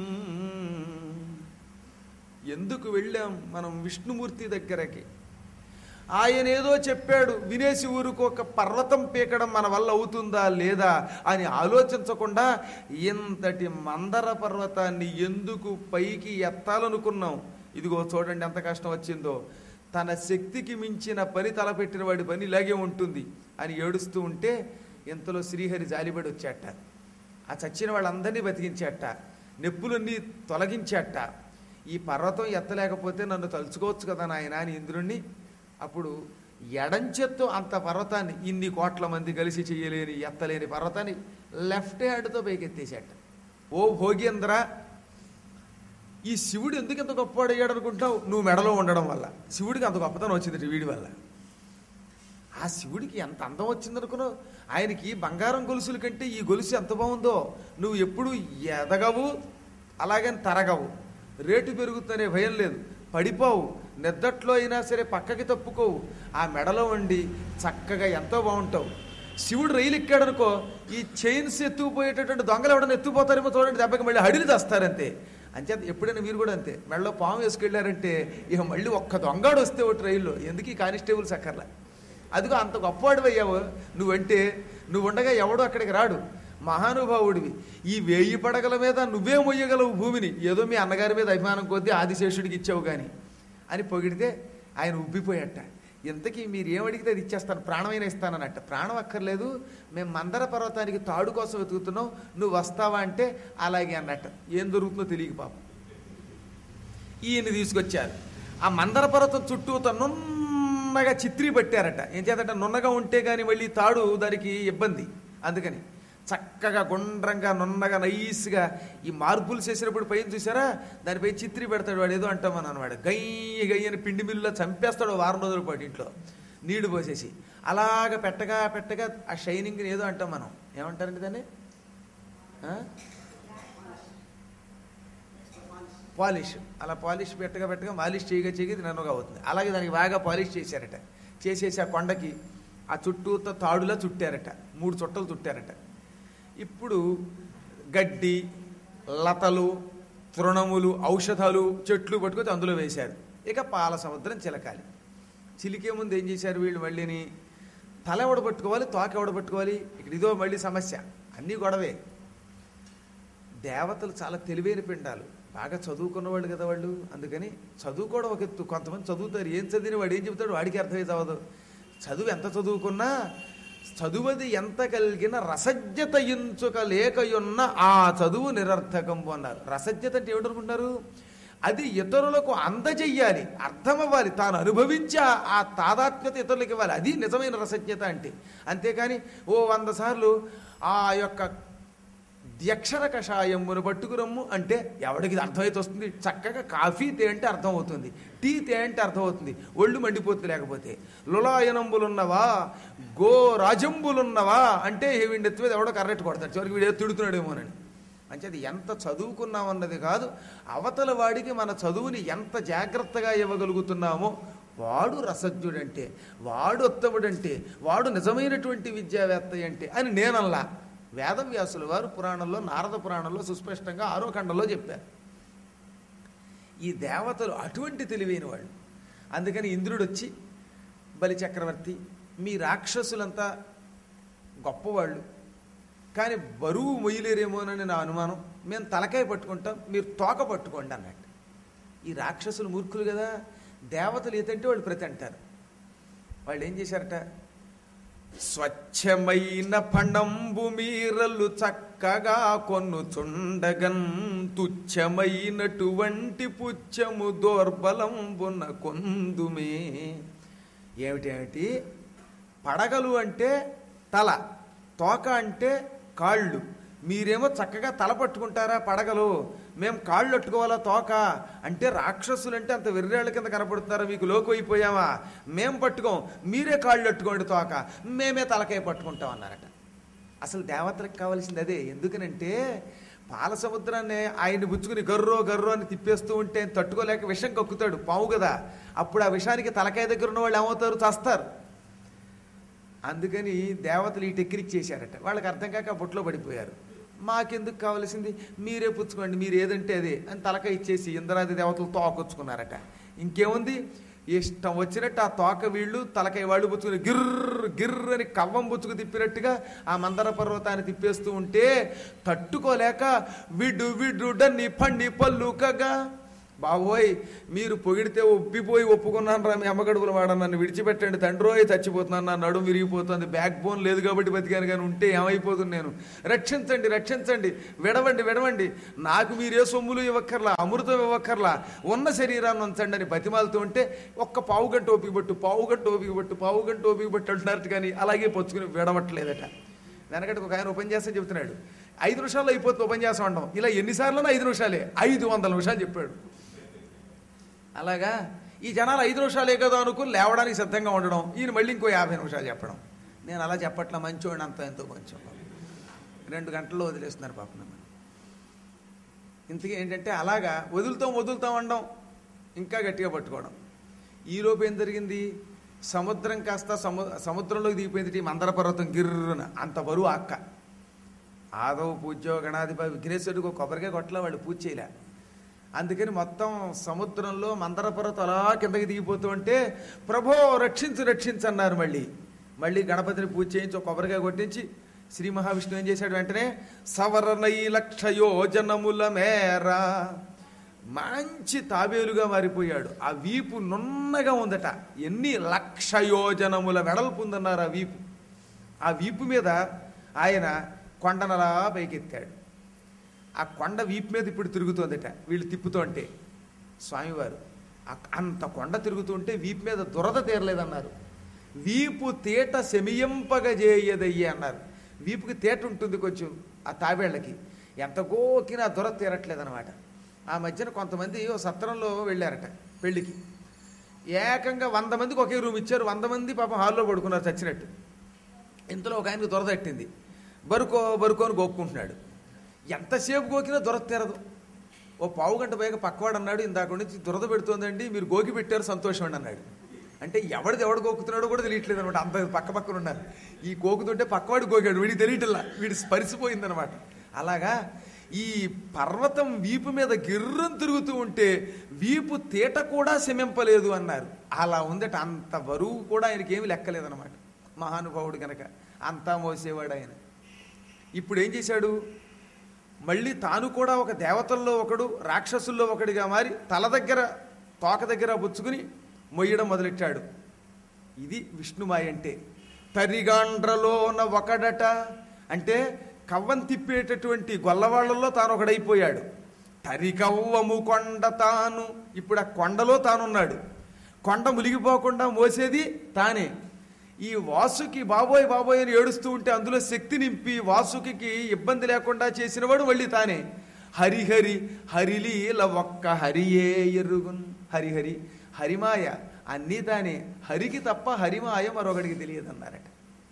ఎందుకు వెళ్ళాం మనం విష్ణుమూర్తి దగ్గరకి ఆయన ఏదో చెప్పాడు వినేసి ఊరుకు ఒక పర్వతం పీకడం మన వల్ల అవుతుందా లేదా అని ఆలోచించకుండా ఇంతటి మందర పర్వతాన్ని ఎందుకు పైకి ఎత్తాలనుకున్నాం ఇదిగో చూడండి ఎంత కష్టం వచ్చిందో తన శక్తికి మించిన పని తలపెట్టిన వాడి పని ఇలాగే ఉంటుంది అని ఏడుస్తూ ఉంటే ఇంతలో శ్రీహరి జాలిపడి వచ్చాట ఆ చచ్చిన వాళ్ళందరినీ బతికించాట నెప్పులన్నీ తొలగించాట ఈ పర్వతం ఎత్తలేకపోతే నన్ను తలుచుకోవచ్చు కదా నాయన అని ఇంద్రుణ్ణి అప్పుడు ఎడంచెత్తు అంత పర్వతాన్ని ఇన్ని కోట్ల మంది కలిసి చేయలేని ఎత్తలేని పర్వతాన్ని లెఫ్ట్ హ్యాండ్తో పైకెత్తేసాట ఓ భోగేంద్ర ఈ శివుడు ఎందుకు ఇంత గొప్పవాడయ్యాడు అనుకుంటావు నువ్వు మెడలో ఉండడం వల్ల శివుడికి అంత గొప్పతనం వచ్చింది వీడి వల్ల ఆ శివుడికి ఎంత అందం వచ్చిందనుకున్నావు ఆయనకి బంగారం గొలుసుల కంటే ఈ గొలుసు ఎంత బాగుందో నువ్వు ఎప్పుడు ఎదగవు అలాగని తరగవు రేటు పెరుగుతుందనే భయం లేదు పడిపోవు నిద్దట్లో అయినా సరే పక్కకి తప్పుకోవు ఆ మెడలో ఉండి చక్కగా ఎంతో బాగుంటావు శివుడు రైలు ఎక్కాడనుకో ఈ చైన్స్ ఎత్తుకుపోయేటటువంటి దొంగలు ఎవడన్నా ఎత్తుకుపోతారేమో చూడండి దెబ్బకి మళ్ళీ హడిలు తెస్తారంతే అంచేత ఎప్పుడైనా మీరు కూడా అంతే మెడలో పాము వేసుకెళ్ళారంటే ఇక మళ్ళీ ఒక్క దొంగడు వస్తే ఒకటి రైల్లో ఎందుకు ఈ కానిస్టేబుల్స్ అక్కర్లా అదిగో అంత గొప్పవాడు అయ్యావు నువ్వంటే నువ్వు ఉండగా ఎవడో అక్కడికి రాడు మహానుభావుడివి ఈ వేయి పడగల మీద నువ్వే మొయ్యగలవు భూమిని ఏదో మీ అన్నగారి మీద అభిమానం కొద్దీ ఆదిశేషుడికి ఇచ్చావు కానీ అని పొగిడితే ఆయన ఉబ్బిపోయట ఇంతకీ మీరు ఏమడిగితే అది ఇచ్చేస్తాను ప్రాణమైన ఇస్తానన్నట్ట ప్రాణం అక్కర్లేదు మేము మందర పర్వతానికి తాడు కోసం వెతుకుతున్నాం నువ్వు వస్తావా అంటే అలాగే అన్నట్ట ఏం దొరుకుతుందో తెలియక పాపం ఈయన తీసుకొచ్చారు ఆ మందర పర్వతం చుట్టూ నున్నగా చిత్రీ పట్టారట ఏం చేతంటే నున్నగా ఉంటే కానీ మళ్ళీ తాడు దానికి ఇబ్బంది అందుకని చక్కగా గుండ్రంగా నున్నగా నైస్గా ఈ మార్పులు చేసినప్పుడు పైన చూసారా దానిపై చిత్రీ పెడతాడు వాడు ఏదో అంటాం మనం అనమాట గయ్య గయ్యని పిండి మిల్లులో చంపేస్తాడు వారం రోజుల పాటు ఇంట్లో నీళ్లు పోసేసి అలాగ పెట్టగా పెట్టగా ఆ షైనింగ్ని ఏదో అంటాం మనం ఏమంటారండి దాన్ని ఆ? పాలిష్ అలా పాలిష్ పెట్టగా పెట్టగా మాలిష్ చేయగా చేయగా ఇది నన్నుగా అవుతుంది అలాగే దానికి బాగా పాలిష్ చేశారట చేసేసి ఆ కొండకి ఆ చుట్టూతో తాడులా చుట్టారట మూడు చుట్టలు చుట్టారట ఇప్పుడు గడ్డి లతలు తృణములు ఔషధాలు చెట్లు పట్టుకొని అందులో వేశారు ఇక పాల సముద్రం చిలకాలి చిలికే ముందు ఏం చేశారు వీళ్ళు మళ్ళీని తల ఎవడ పట్టుకోవాలి తోక ఎవడ పట్టుకోవాలి ఇక్కడ ఇదో మళ్ళీ సమస్య అన్నీ గొడవే దేవతలు చాలా తెలివైన పిండాలు బాగా చదువుకున్నవాళ్ళు కదా వాళ్ళు అందుకని చదువుకోవడం ఒక ఎత్తు కొంతమంది చదువుతారు ఏం చదివిన వాడు ఏం చెబుతాడు వాడికి అర్థమై చదవదు చదువు ఎంత చదువుకున్నా చదువది ఎంత కలిగిన రసజ్ఞత ఇంచుక లేకయున్న ఆ చదువు నిరర్థకంబు అన్నారు రసజ్ఞత అంటే ఏమిటనుకుంటున్నారు అది ఇతరులకు అందజెయ్యాలి అర్థమవ్వాలి తాను అనుభవించి ఆ- ఆ తాదాత్మ్యత ఇతరులకు ఇవ్వాలి అది నిజమైన రసజ్ఞత అంటే అంతేకాని ఓ వంద సార్లు ఆ యొక్క ద్యక్షర కషాయమును పట్టుకురమ్ము అంటే ఎవడికి ఇది అర్థమైతే వస్తుంది చక్కగా కాఫీ తే అంటే అర్థం అవుతుంది టీ తే అంటే అర్థం అవుతుంది ఒళ్ళు మండిపోతుంది లేకపోతే లులాయనంబులున్నవా గో రాజంబులున్నవా అంటే వీడి నెత్తి మీద ఎవడో కర్రెట్టు కొడతాడు చివరికి వీడు ఏదో తిడుతున్నాడేమోనని అంటే అది ఎంత చదువుకున్నామన్నది కాదు అవతల వాడికి మన చదువుని ఎంత జాగ్రత్తగా ఇవ్వగలుగుతున్నామో వాడు రసజ్ఞుడంటే వాడు ఉత్తముడంటే వాడు నిజమైనటువంటి విద్యావేత్త అంటే అని నేనల్లా వేదవ్యాసుల వారు పురాణంలో నారద పురాణంలో సుస్పష్టంగా ఆరో ఖండంలో చెప్పారు ఈ దేవతలు అటువంటి తెలివైన వాళ్ళు అందుకని ఇంద్రుడు వచ్చి బలి చక్రవర్తి మీ రాక్షసులంతా గొప్పవాళ్ళు కానీ బరువు మొయ్యలేరేమోనని నా అనుమానం మేము తలకాయ పట్టుకుంటాం మీరు తోక పట్టుకోండి అన్నట్టు ఈ రాక్షసులు మూర్ఖులు కదా దేవతలు ఏతంటే వాళ్ళు ప్రతి అంటారు వాళ్ళు ఏం చేశారట స్వచ్ఛమైన ఫండంబు మీరలు చక్కగా కొన్నుచుండగన్ తుచ్చమైనటువంటి పుచ్చము దోర్బలంబున కొందుమే ఏమిటేమిటి పడగలు అంటే తల తోక అంటే కాళ్ళు మీరేమో చక్కగా తల పట్టుకుంటారా పడగలు మేము కాళ్ళు పట్టుకోవాలా తోక అంటే రాక్షసులు అంటే అంత వెర్రేళ్ల కింద కనపడుతున్నారా మీకు లోకు అయిపోయామా మేం పట్టుకోం మీరే కాళ్ళు పట్టుకోండి తోక మేమే తలకాయ పట్టుకుంటాం అన్నారట అసలు దేవతలకు కావాల్సింది అదే ఎందుకనంటే పాల సముద్రాన్ని ఆయన్ని బుచ్చుకుని గర్రో గర్రో అని తిప్పేస్తూ ఉంటే తట్టుకోలేక విషం కక్కుతాడు పావు కదా అప్పుడు ఆ విషానికి తలకాయ దగ్గర ఉన్న వాళ్ళు ఏమవుతారు చస్తారు అందుకని దేవతలు ఈ టెక్నిక్ చేశారట వాళ్ళకి అర్థం కాక బొట్లో పడిపోయారు మాకెందుకు కావలసింది మీరే పుచ్చుకోండి మీరు ఏదంటే అదే అని తలక ఇచ్చేసి ఇంద్రాది దేవతలు తోకొచ్చుకున్నారట ఇంకేముంది ఇష్టం వచ్చినట్టు ఆ తోక వీళ్ళు తలకాయ వాళ్ళు పుచ్చుకుని గిర్ర గిర్ర అని కవ్వం పుచ్చుకు తిప్పినట్టుగా ఆ మందర పర్వతాన్ని తిప్పేస్తూ ఉంటే తట్టుకోలేక విడు విడుడని పండి పల్లుకగా బాబోయ్ మీరు పొగిడితే ఒప్పిపోయి ఒప్పుకున్నాను రా మీ అమ్మగడుపులు వాడ నన్ను విడిచిపెట్టండి తండ్రోయ్ చచ్చిపోతున్నాను నా నడుము విరిగిపోతుంది బ్యాక్ బోన్ లేదు కాబట్టి బతికాను కానీ ఉంటే ఏమైపోతుంది నేను రక్షించండి రక్షించండి విడవండి విడవండి నాకు మీరే సొమ్ములు ఇవ్వక్కర్లా అమృతం ఇవ్వక్కర్లా ఉన్న శరీరాన్ని ఉంచండి అని బతిమాలుతూ ఉంటే ఒక్క పావు గంట ఓపిక పట్టు పావు గంట ఓపిక పట్టు పావు గంట ఓపిక పట్టు అంటున్నారు కానీ అలాగే పొచ్చుకుని విడవట్లేదట వెనకటికి ఒక ఆయన ఉపన్యాసం చెబుతున్నాడు ఐదు నిమిషాల్లో అయిపోతుంది ఉపన్యాసం అంటాం ఇలా ఎన్నిసార్లు ఐదు నిమిషాలే ఐదు వందల నిమిషాలు చెప్పాడు అలాగా ఈ జనాలు ఐదు నిమిషాలే కదా అనుకుని లేవడానికి సిద్ధంగా ఉండడం ఈయన మళ్ళీ ఇంకో యాభై నిమిషాలు చెప్పడం నేను అలా చెప్పట్లా మంచోడిని అంత ఎంతో కొంచెం రెండు గంటల్లో వదిలేస్తున్నారు పాపం నన్ను ఇంతకీ ఏంటంటే అలాగా వదులుతాం వదులుతాం అనడం ఇంకా గట్టిగా పట్టుకోవడం ఈలోపు ఏం జరిగింది సముద్రం కాస్త సము సముద్రంలోకి దిగిపోయింది ఈ మందర పర్వతం గిర్రున అంత బరువు అక్క ఆదవ పూజ్యో గణాధిపతి విఘ్నేశ్వరుడికి ఒక కొబ్బరికాయ కొట్టలే వాళ్ళు పూజ చేయలే అందుకని మొత్తం సముద్రంలో మందర పర్వతం అలా కిందకి దిగిపోతూ ఉంటే ప్రభో రక్షించు రక్షించు అన్నారు మళ్ళీ మళ్ళీ గణపతిని పూజ చేయించి ఒక కొబ్బరికాయ కొట్టించి శ్రీ మహావిష్ణువు ఏం చేశాడు వెంటనే సవరణై లక్ష యోజనముల మేర మంచి తాబేలుగా మారిపోయాడు ఆ వీపు నున్నగా ఉందట ఎన్ని లక్ష యోజనముల వెడల్పు ఉందన్నారు ఆ వీపు ఆ వీపు మీద ఆయన కొండనలా పైకెత్తాడు ఆ కొండ వీపు మీద ఇప్పుడు తిరుగుతోందట వీళ్ళు తిప్పుతుంటే స్వామివారు ఆ- అంత కొండ తిరుగుతుంటే వీపు మీద దురద తీరలేదన్నారు వీపు తేట శమియంపగజేయదయ్యే అన్నారు వీపుకి తేట ఉంటుంది కొంచెం ఆ తాబేళ్ళకి ఎంత గోకినా దురద తీరట్లేదన్నమాట ఆ మధ్యన కొంతమంది ఓ సత్రంలో వెళ్ళారట పెళ్ళికి ఏకంగా వంద మందికి ఒకే రూమ్ ఇచ్చారు వంద మంది పాపం హాల్లో పడుకున్నారు చచ్చినట్టు ఇంతలో ఒక ఆయనకు దొర తట్టింది బరుకో బరుకో అని గోక్కుంటున్నాడు ఎంతసేపు గోకినా దొరద తీరదు ఓ పావు గంట పైగా పక్కవాడు అన్నాడు ఇందాక నుంచి దురద పెడుతోందండి మీరు గోకి పెట్టారు సంతోషం అండి అన్నాడు అంటే ఎవడిది ఎవడు గోకుతున్నాడో కూడా తెలియట్లేదు అనమాట అంత పక్క పక్కన ఉన్నారు ఈ గోకుతుంటే పక్కవాడు గోకాడు వీడికి తెలియటల్లా వీడి స్పరిసిపోయిందనమాట అలాగా ఈ పర్వతం వీపు మీద గిర్రం తిరుగుతూ ఉంటే వీపు తేట కూడా శమింపలేదు అన్నారు అలా ఉందట అంత బరువు కూడా ఆయనకి ఏమి లెక్కలేదనమాట మహానుభావుడు గనక అంతా మోసేవాడు ఆయన ఇప్పుడు ఏం చేశాడు మళ్ళీ తాను కూడా ఒక దేవతల్లో ఒకడు రాక్షసుల్లో ఒకడిగా మారి తల దగ్గర తోక దగ్గర బుచ్చుకుని మొయ్యడం మొదలెట్టాడు ఇది విష్ణుమాయ అంటే తరిగాండ్రలోన ఒకడట అంటే కవ్వం తిప్పేటటువంటి గొల్లవాళ్లలో తాను ఒకడైపోయాడు తరికవ్వము కొండ తాను ఇప్పుడు ఆ కొండలో తానున్నాడు కొండ మునిగిపోకుండా మోసేది తానే ఈ వాసుకి బాబోయ్ బాబోయ్ అని ఏడుస్తూ ఉంటే అందులో శక్తి నింపి వాసుకి ఇబ్బంది లేకుండా చేసినవాడు మళ్ళీ తానే హరిహరి హరిలీల ఒక్క హరియే ఎరుగున్ హరిహరి హరిమాయ అన్నీ తానే హరికి తప్ప హరిమాయ మరొకడికి తెలియదన్నారట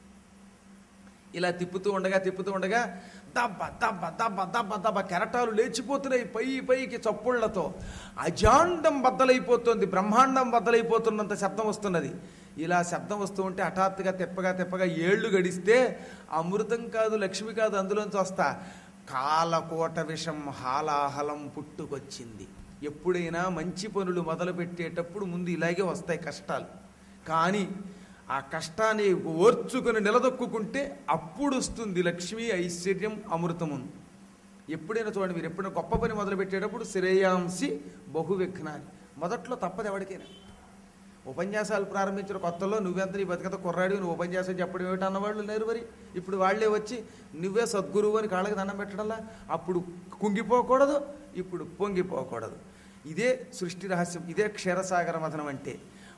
ఇలా తిప్పుతూ ఉండగా తిప్పుతూ ఉండగా దబ్బ దబ్బ దబ్బ దబ్బ దబ్బ కెరటాలు లేచిపోతున్నాయి పై పైకి చప్పుళ్లతో అజాండం బద్దలైపోతుంది బ్రహ్మాండం బద్దలైపోతున్నంత శబ్దం వస్తున్నది ఇలా శబ్దం వస్తూ ఉంటే హఠాత్తుగా తెప్పగా తెప్పగా ఏళ్ళు గడిస్తే అమృతం కాదు లక్ష్మి కాదు అందులోంచి వస్తా కాలకోట విషం హాలాహలం పుట్టుకొచ్చింది ఎప్పుడైనా మంచి పనులు మొదలు పెట్టేటప్పుడు ముందు ఇలాగే వస్తాయి కష్టాలు కానీ ఆ కష్టాన్ని ఓర్చుకుని నిలదొక్కుంటే అప్పుడు వస్తుంది లక్ష్మి ఐశ్వర్యం అమృతము ఎప్పుడైనా చూడండి మీరు ఎప్పుడైనా గొప్ప పని మొదలు పెట్టేటప్పుడు శ్రేయాంసి బహువిఘ్నాన్ని మొదట్లో తప్పదు ఎవరికైనా ఉపన్యాసాలు ప్రారంభించిన కొత్తలో నువ్వెంత నీ బతికత కుర్రాడి నువ్వు ఉపన్యాసం చెప్పడం ఏమిటి అన్నవాళ్ళు లేరు మరి ఇప్పుడు వాళ్ళే వచ్చి నువ్వే సద్గురువు అని కాళ్ళకి దండం పెట్టడంలా అప్పుడు కుంగిపోకూడదు ఇప్పుడు పొంగిపోకూడదు ఇదే సృష్టి రహస్యం ఇదే క్షీరసాగర మథనం అంటే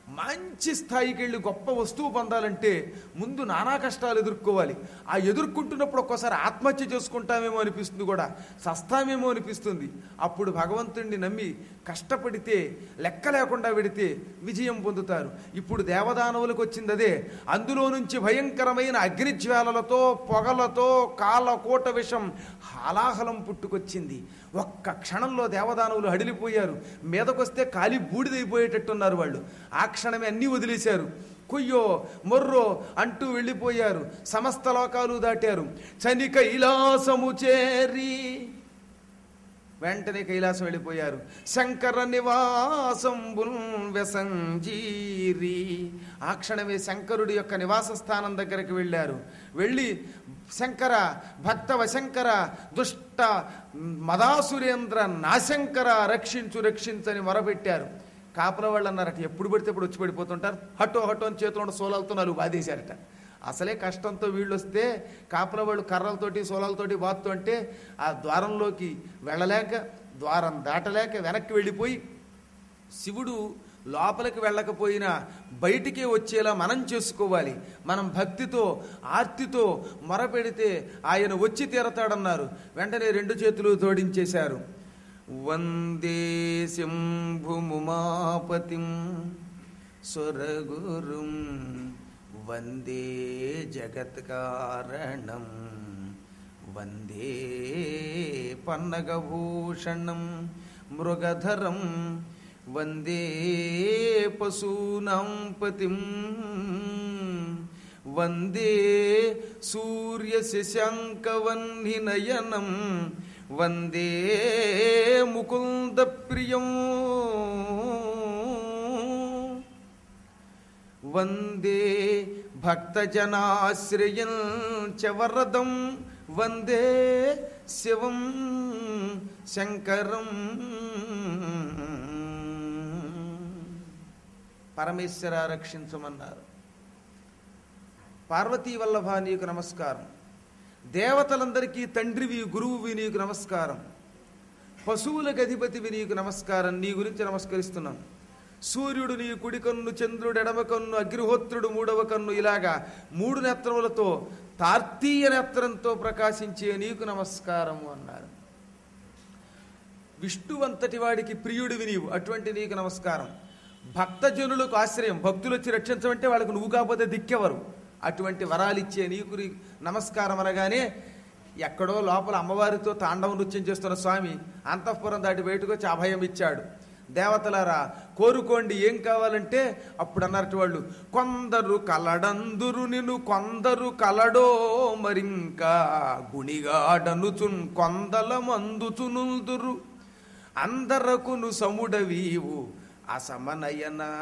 మంచి స్థాయికి వెళ్ళి గొప్ప వస్తువు పొందాలంటే ముందు నానా కష్టాలు ఎదుర్కోవాలి ఆ ఎదుర్కొంటున్నప్పుడు ఒక్కోసారి ఆత్మహత్య చేసుకుంటామేమో అనిపిస్తుంది కూడా సస్తామేమో అనిపిస్తుంది అప్పుడు భగవంతుణ్ణి నమ్మి కష్టపడితే లెక్క లేకుండా పెడితే విజయం పొందుతారు ఇప్పుడు దేవదానవులకు వచ్చింది అదే అందులో నుంచి భయంకరమైన అగ్నిజ్వాలలతో పొగలతో కాలకోట విషం హాలాహలం పుట్టుకొచ్చింది ఒక్క క్షణంలో దేవదానవులు హడిలిపోయారు మీదకొస్తే కాలి బూడిదైపోయేటట్టున్నారు వాళ్ళు ఆ క్షణమే అన్నీ వదిలేశారు కుయ్యో మొర్రో అంటూ వెళ్ళిపోయారు సమస్త లోకాలు దాటారు చని కైలాసము చేరి వెంటనే కైలాసం వెళ్ళిపోయారు శంకర నివాసంబుల్ వెసంజీరి ఆ క్షణమే శంకరుడి యొక్క నివాస స్థానం దగ్గరికి వెళ్ళారు వెళ్ళి శంకర భక్తవ శంకర దుష్ట మదాసురేంద్ర నాశంకర రక్షించు రక్షించని మొరపెట్టారు కాపల వాళ్ళు అన్నారట ఎప్పుడు పడితే ఇప్పుడు వచ్చి పడిపోతుంటారు హటో హటో అని చేతిలో ఉన్న సోలాలతో నాలుగు బాధేశారట అసలే కష్టంతో వీళ్ళు వస్తే కాపల వాళ్ళు కర్రలతోటి సోలాలతోటి బాత్తు అంటే ఆ ద్వారంలోకి వెళ్ళలేక ద్వారం దాటలేక వెనక్కి వెళ్ళిపోయి శివుడు లోపలికి వెళ్ళకపోయినా బయటికే వచ్చేలా మనం చేసుకోవాలి మనం భక్తితో ఆర్తితో మొరపెడితే ఆయన వచ్చి తీరతాడన్నారు వెంటనే రెండు చేతులు జోడించేశారు వందే శంభుముమాపతిం స్వరగురుం వందే జగత్కారణం వందే పన్నగభూషణం మృగధరం వందే పశూనాం పతిం వందే సూర్యశశాంకవన్నినయనం వందే ముకుంద ప్రియం వందే భక్తజనాశ్రయం చ వరదం వందే శివం శంకరం పరమేశ్వర రక్షించమన్నారు పార్వతీ వల్లభ నీకు నమస్కారం దేవతలందరికీ తండ్రివి గురువువి నీకు నమస్కారం పశువులకు అధిపతివి నీకు నమస్కారం నీ గురించి నమస్కరిస్తున్నాను సూర్యుడు నీ కుడి కన్ను చంద్రుడు ఎడమ కన్ను అగ్నిహోత్రుడు మూడవ కన్ను ఇలాగా మూడు నేత్రములతో తార్తీయ నేత్రంతో ప్రకాశించే నీకు నమస్కారము అన్నారు విష్ణువంతటి వాడికి ప్రియుడివి నీవు అటువంటి నీకు నమస్కారం భక్తజనులకు ఆశ్రయం భక్తులు వచ్చి రక్షించమంటే వాళ్ళకు నువ్వు కాకపోతే దిక్కెవరు అటువంటి వరాలిచ్చే నీకు నీ నమస్కారం అనగానే ఎక్కడో లోపల అమ్మవారితో తాండవ నృత్యం చేస్తున్న స్వామి అంతఃపురం దాటి బయటకు వచ్చి అభయం ఇచ్చాడు దేవతలారా కోరుకోండి ఏం కావాలంటే అప్పుడు అన్నట్టు వాళ్ళు కొందరు కలడందురు నిన్ను కొందరు కలడో మరింకా గుణిగాడనుచున్ కొందల మందుచునుదురు అందరకును సముడవీవు అసమనయనా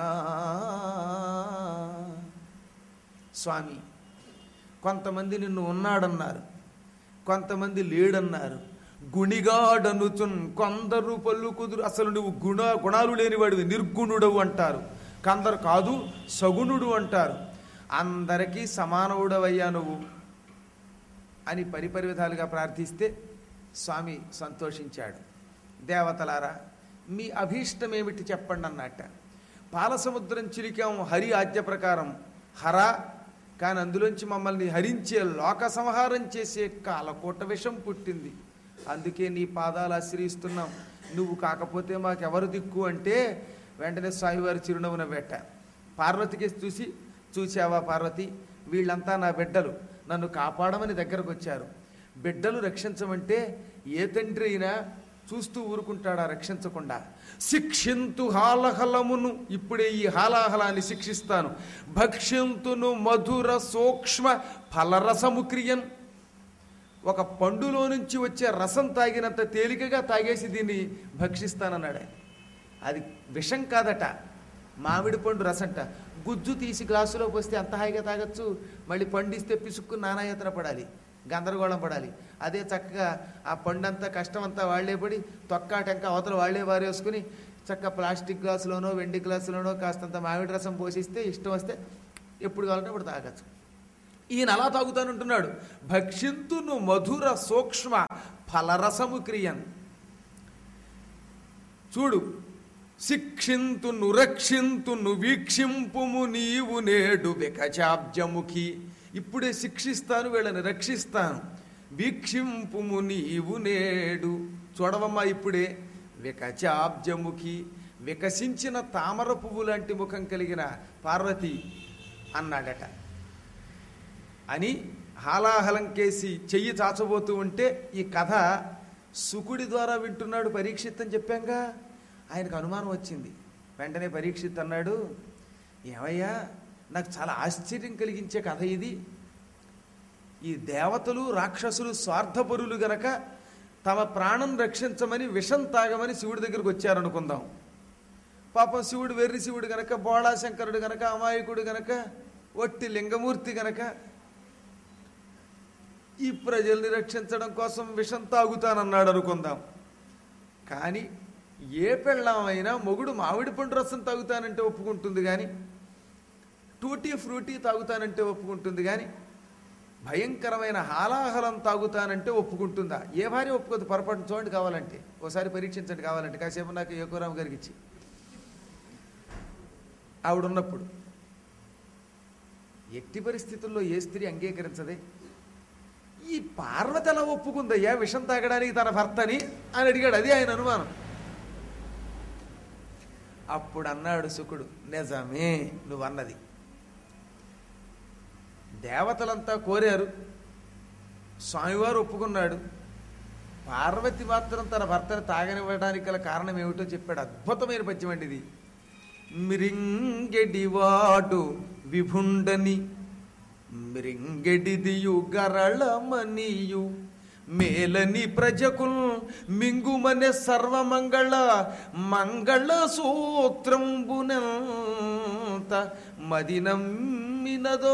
స్వామి కొంతమంది నిన్ను ఉన్నాడన్నారు కొంతమంది లేడన్నారు గుణిగాడనుచున్ కొందరు పలుకుదురు అసలు నువ్వు గుణ గుణాలు లేనివాడివి నిర్గుణుడవు అంటారు కొందరు కాదు సగుణుడు అంటారు అందరికీ సమానవుడవయ్యా నువ్వు అని పరిపరి విధాలుగా ప్రార్థిస్తే స్వామి సంతోషించాడు దేవతలారా మీ అభీష్టం ఏమిటి చెప్పండి అన్నట్ట పాలసముద్రం చిలికాం హరి ఆజ్ఞ ప్రకారం హర కానీ అందులోంచి మమ్మల్ని హరించే లోక సంహారం చేసే కాలకోట విషం పుట్టింది అందుకే నీ పాదాలు ఆశ్రయిస్తున్నాం నువ్వు కాకపోతే మాకెవరు దిక్కు అంటే వెంటనే స్వామివారి చిరునవ్వున పెట్ట పార్వతికి చూసి చూసావా పార్వతి వీళ్ళంతా నా బిడ్డలు నన్ను కాపాడమని దగ్గరకు వచ్చారు బిడ్డలు రక్షించమంటే ఏ తండ్రి అయినా చూస్తూ ఊరుకుంటాడా రక్షించకుండా శిక్షింతు హాలహలమును ఇప్పుడే ఈ హాలాహలాన్ని శిక్షిస్తాను భక్ష్యంతును మధుర సూక్ష్మ ఫలరసము క్రియన్ ఒక పండులో నుంచి వచ్చే రసం తాగినంత తేలికగా తాగేసి దీన్ని భక్షిస్తానన్నాడు ఆయన. అది విషం కాదట మామిడి పండు రసంట గుజ్జు తీసి గ్లాసులో పోస్తే అంత హాయిగా తాగొచ్చు మళ్ళీ పండిస్తే పిసుక్కు నానాయత్ర పడాలి గందరగోళం పడాలి అదే చక్కగా ఆ పండంతా కష్టమంతా వాళ్లే పడి తొక్క టెంక అవతల వాళ్లే వారేసుకుని చక్క ప్లాస్టిక్ గ్లాసులోనో వెండి గ్లాసులోనో కాస్తంత మామిడి రసం పోసిస్తే ఇష్టం వస్తే ఎప్పుడు కావాలంటే అప్పుడు తాగచ్చు ఈయన అలా తాగుతానంటున్నాడు భక్షింతును మధుర సూక్ష్మ ఫలరసము క్రియన్ చూడు శిక్షింతు నురక్షింతు వీక్షింపుము నీవు నేడు వికచాబ్జముఖి ఇప్పుడే శిక్షిస్తాను వీళ్ళని రక్షిస్తాను వీక్షింపుము నీవు నేడు చూడవమ్మా ఇప్పుడే వికచాబ్జముఖి వికసించిన తామర పువ్వు లాంటి ముఖం కలిగిన పార్వతి అన్నాడట అని హాలాహలం కేసి చెయ్యి చాచబోతూ ఉంటే ఈ కథ సుకుడి ద్వారా వింటున్నాడు పరీక్షిత్ అని చెప్పాంగా ఆయనకు అనుమానం వచ్చింది వెంటనే పరీక్షిత్ అన్నాడు ఏమయ్యా నాకు చాలా ఆశ్చర్యం కలిగించే కథ ఇది ఈ దేవతలు రాక్షసులు స్వార్థపరులు గనక తమ ప్రాణం రక్షించమని విషం తాగమని శివుడి దగ్గరికి వచ్చారనుకుందాం పాపం శివుడు వెర్రి శివుడు గనక బోళాశంకరుడు గనక అమాయకుడు గనక ఒట్టి లింగమూర్తి గనక ఈ ప్రజల్ని రక్షించడం కోసం విషం తాగుతానన్నాడు అనుకుందాం కానీ ఏ పెళ్ళామైనా మొగుడు మామిడి పండు రసం తాగుతానంటే ఒప్పుకుంటుంది కానీ టూటీ ఫ్రూటీ తాగుతానంటే ఒప్పుకుంటుంది కానీ భయంకరమైన హాలాహలం తాగుతానంటే ఒప్పుకుంటుందా ఏ భార్య ఒప్పుకోదు పొరపాటు చూడండి కావాలంటే ఓసారి పరీక్షించండి కావాలంటే కాసేపు నాకు యోగరామ్ గారికి ఇచ్చి ఆవిడున్నప్పుడు ఎట్టి పరిస్థితుల్లో ఏ స్త్రీ అంగీకరించదే ఈ పార్వతి ఎలా ఒప్పుకుందయ్యా విషం తాగడానికి తన భర్తని అని అడిగాడు అది ఆయన అనుమానం అప్పుడు అన్నాడు శుకుడు నిజమే నువ్వన్నది దేవతలంతా కోరారు స్వామివారు ఒప్పుకున్నాడు పార్వతి మాత్రం తన భర్తను తాగనివ్వడానికి గల కారణం ఏమిటో చెప్పాడు అద్భుతమైన పద్యం అండి ఇది మిరింగెడివాడు విభుండని మృంగెడిదియు గరళమనియు మేలని ప్రజకుల్ మింగుమనే సర్వమంగళ మంగళ సూత్రంబునంత మది నమ్మినదో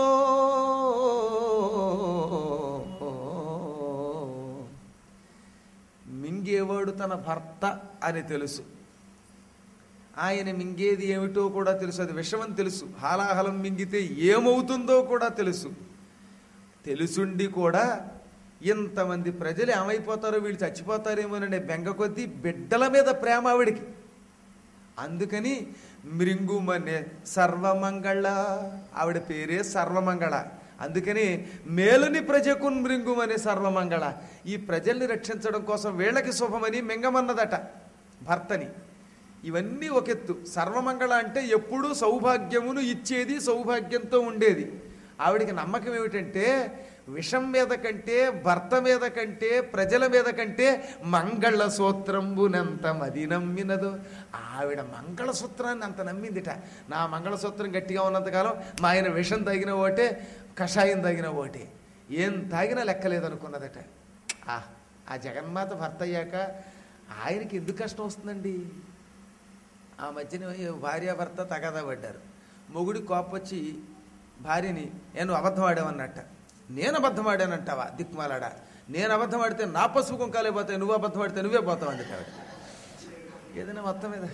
మింగేవాడు తన భర్త అని తెలుసు ఆయన మింగేది ఏమిటో కూడా తెలుసు అది విషమని తెలుసు హాలాహలం మింగితే ఏమవుతుందో కూడా తెలుసు తెలుసుండి కూడా ఇంతమంది ప్రజలు ఏమైపోతారో వీళ్ళు చచ్చిపోతారేమోననే బెంగ కొద్దీ బిడ్డల మీద ప్రేమ ఆవిడికి అందుకని మృంగుమనే సర్వమంగళ ఆవిడ పేరే సర్వమంగళ అందుకని మేలుని ప్రజకు మృంగుమనే సర్వమంగళ ఈ ప్రజల్ని రక్షించడం కోసం వీళ్ళకి శుభమని మింగమన్నదట భర్తని ఇవన్నీ ఒకెత్తు సర్వమంగళ అంటే ఎప్పుడూ సౌభాగ్యమును ఇచ్చేది సౌభాగ్యంతో ఉండేది ఆవిడికి నమ్మకం ఏమిటంటే విషం మీద కంటే భర్త మీద కంటే ప్రజల మీద కంటే మంగళ సూత్రంబునంత మది నమ్మినదు ఆవిడ మంగళసూత్రాన్ని అంత నమ్మిందిట నా మంగళసూత్రం గట్టిగా ఉన్నంతకాలం మా ఆయన విషం తాగిన ఓటే కషాయం తాగిన ఓటే ఏం తాగినా లెక్కలేదనుకున్నదట ఆ ఆ జగన్మాత భర్త అయ్యాక ఆయనకి ఎందుకు కష్టం వస్తుందండి ఆ మధ్యన భార్యాభర్త తగాదా పడ్డారు మొగుడి కోపొచ్చి భార్యని నేను అబద్ధం ఆడావన్నట్ట నేను అబద్ధం ఆడానంటావా దిక్మాలాడా నేను అబద్ధం ఆడితే నా పసుపు కుంకాలే పోతాయి నువ్వు అబద్ధం ఆడితే నువ్వే పోతావు అంది ఆవిడ ఏదైనా మొత్తం మీద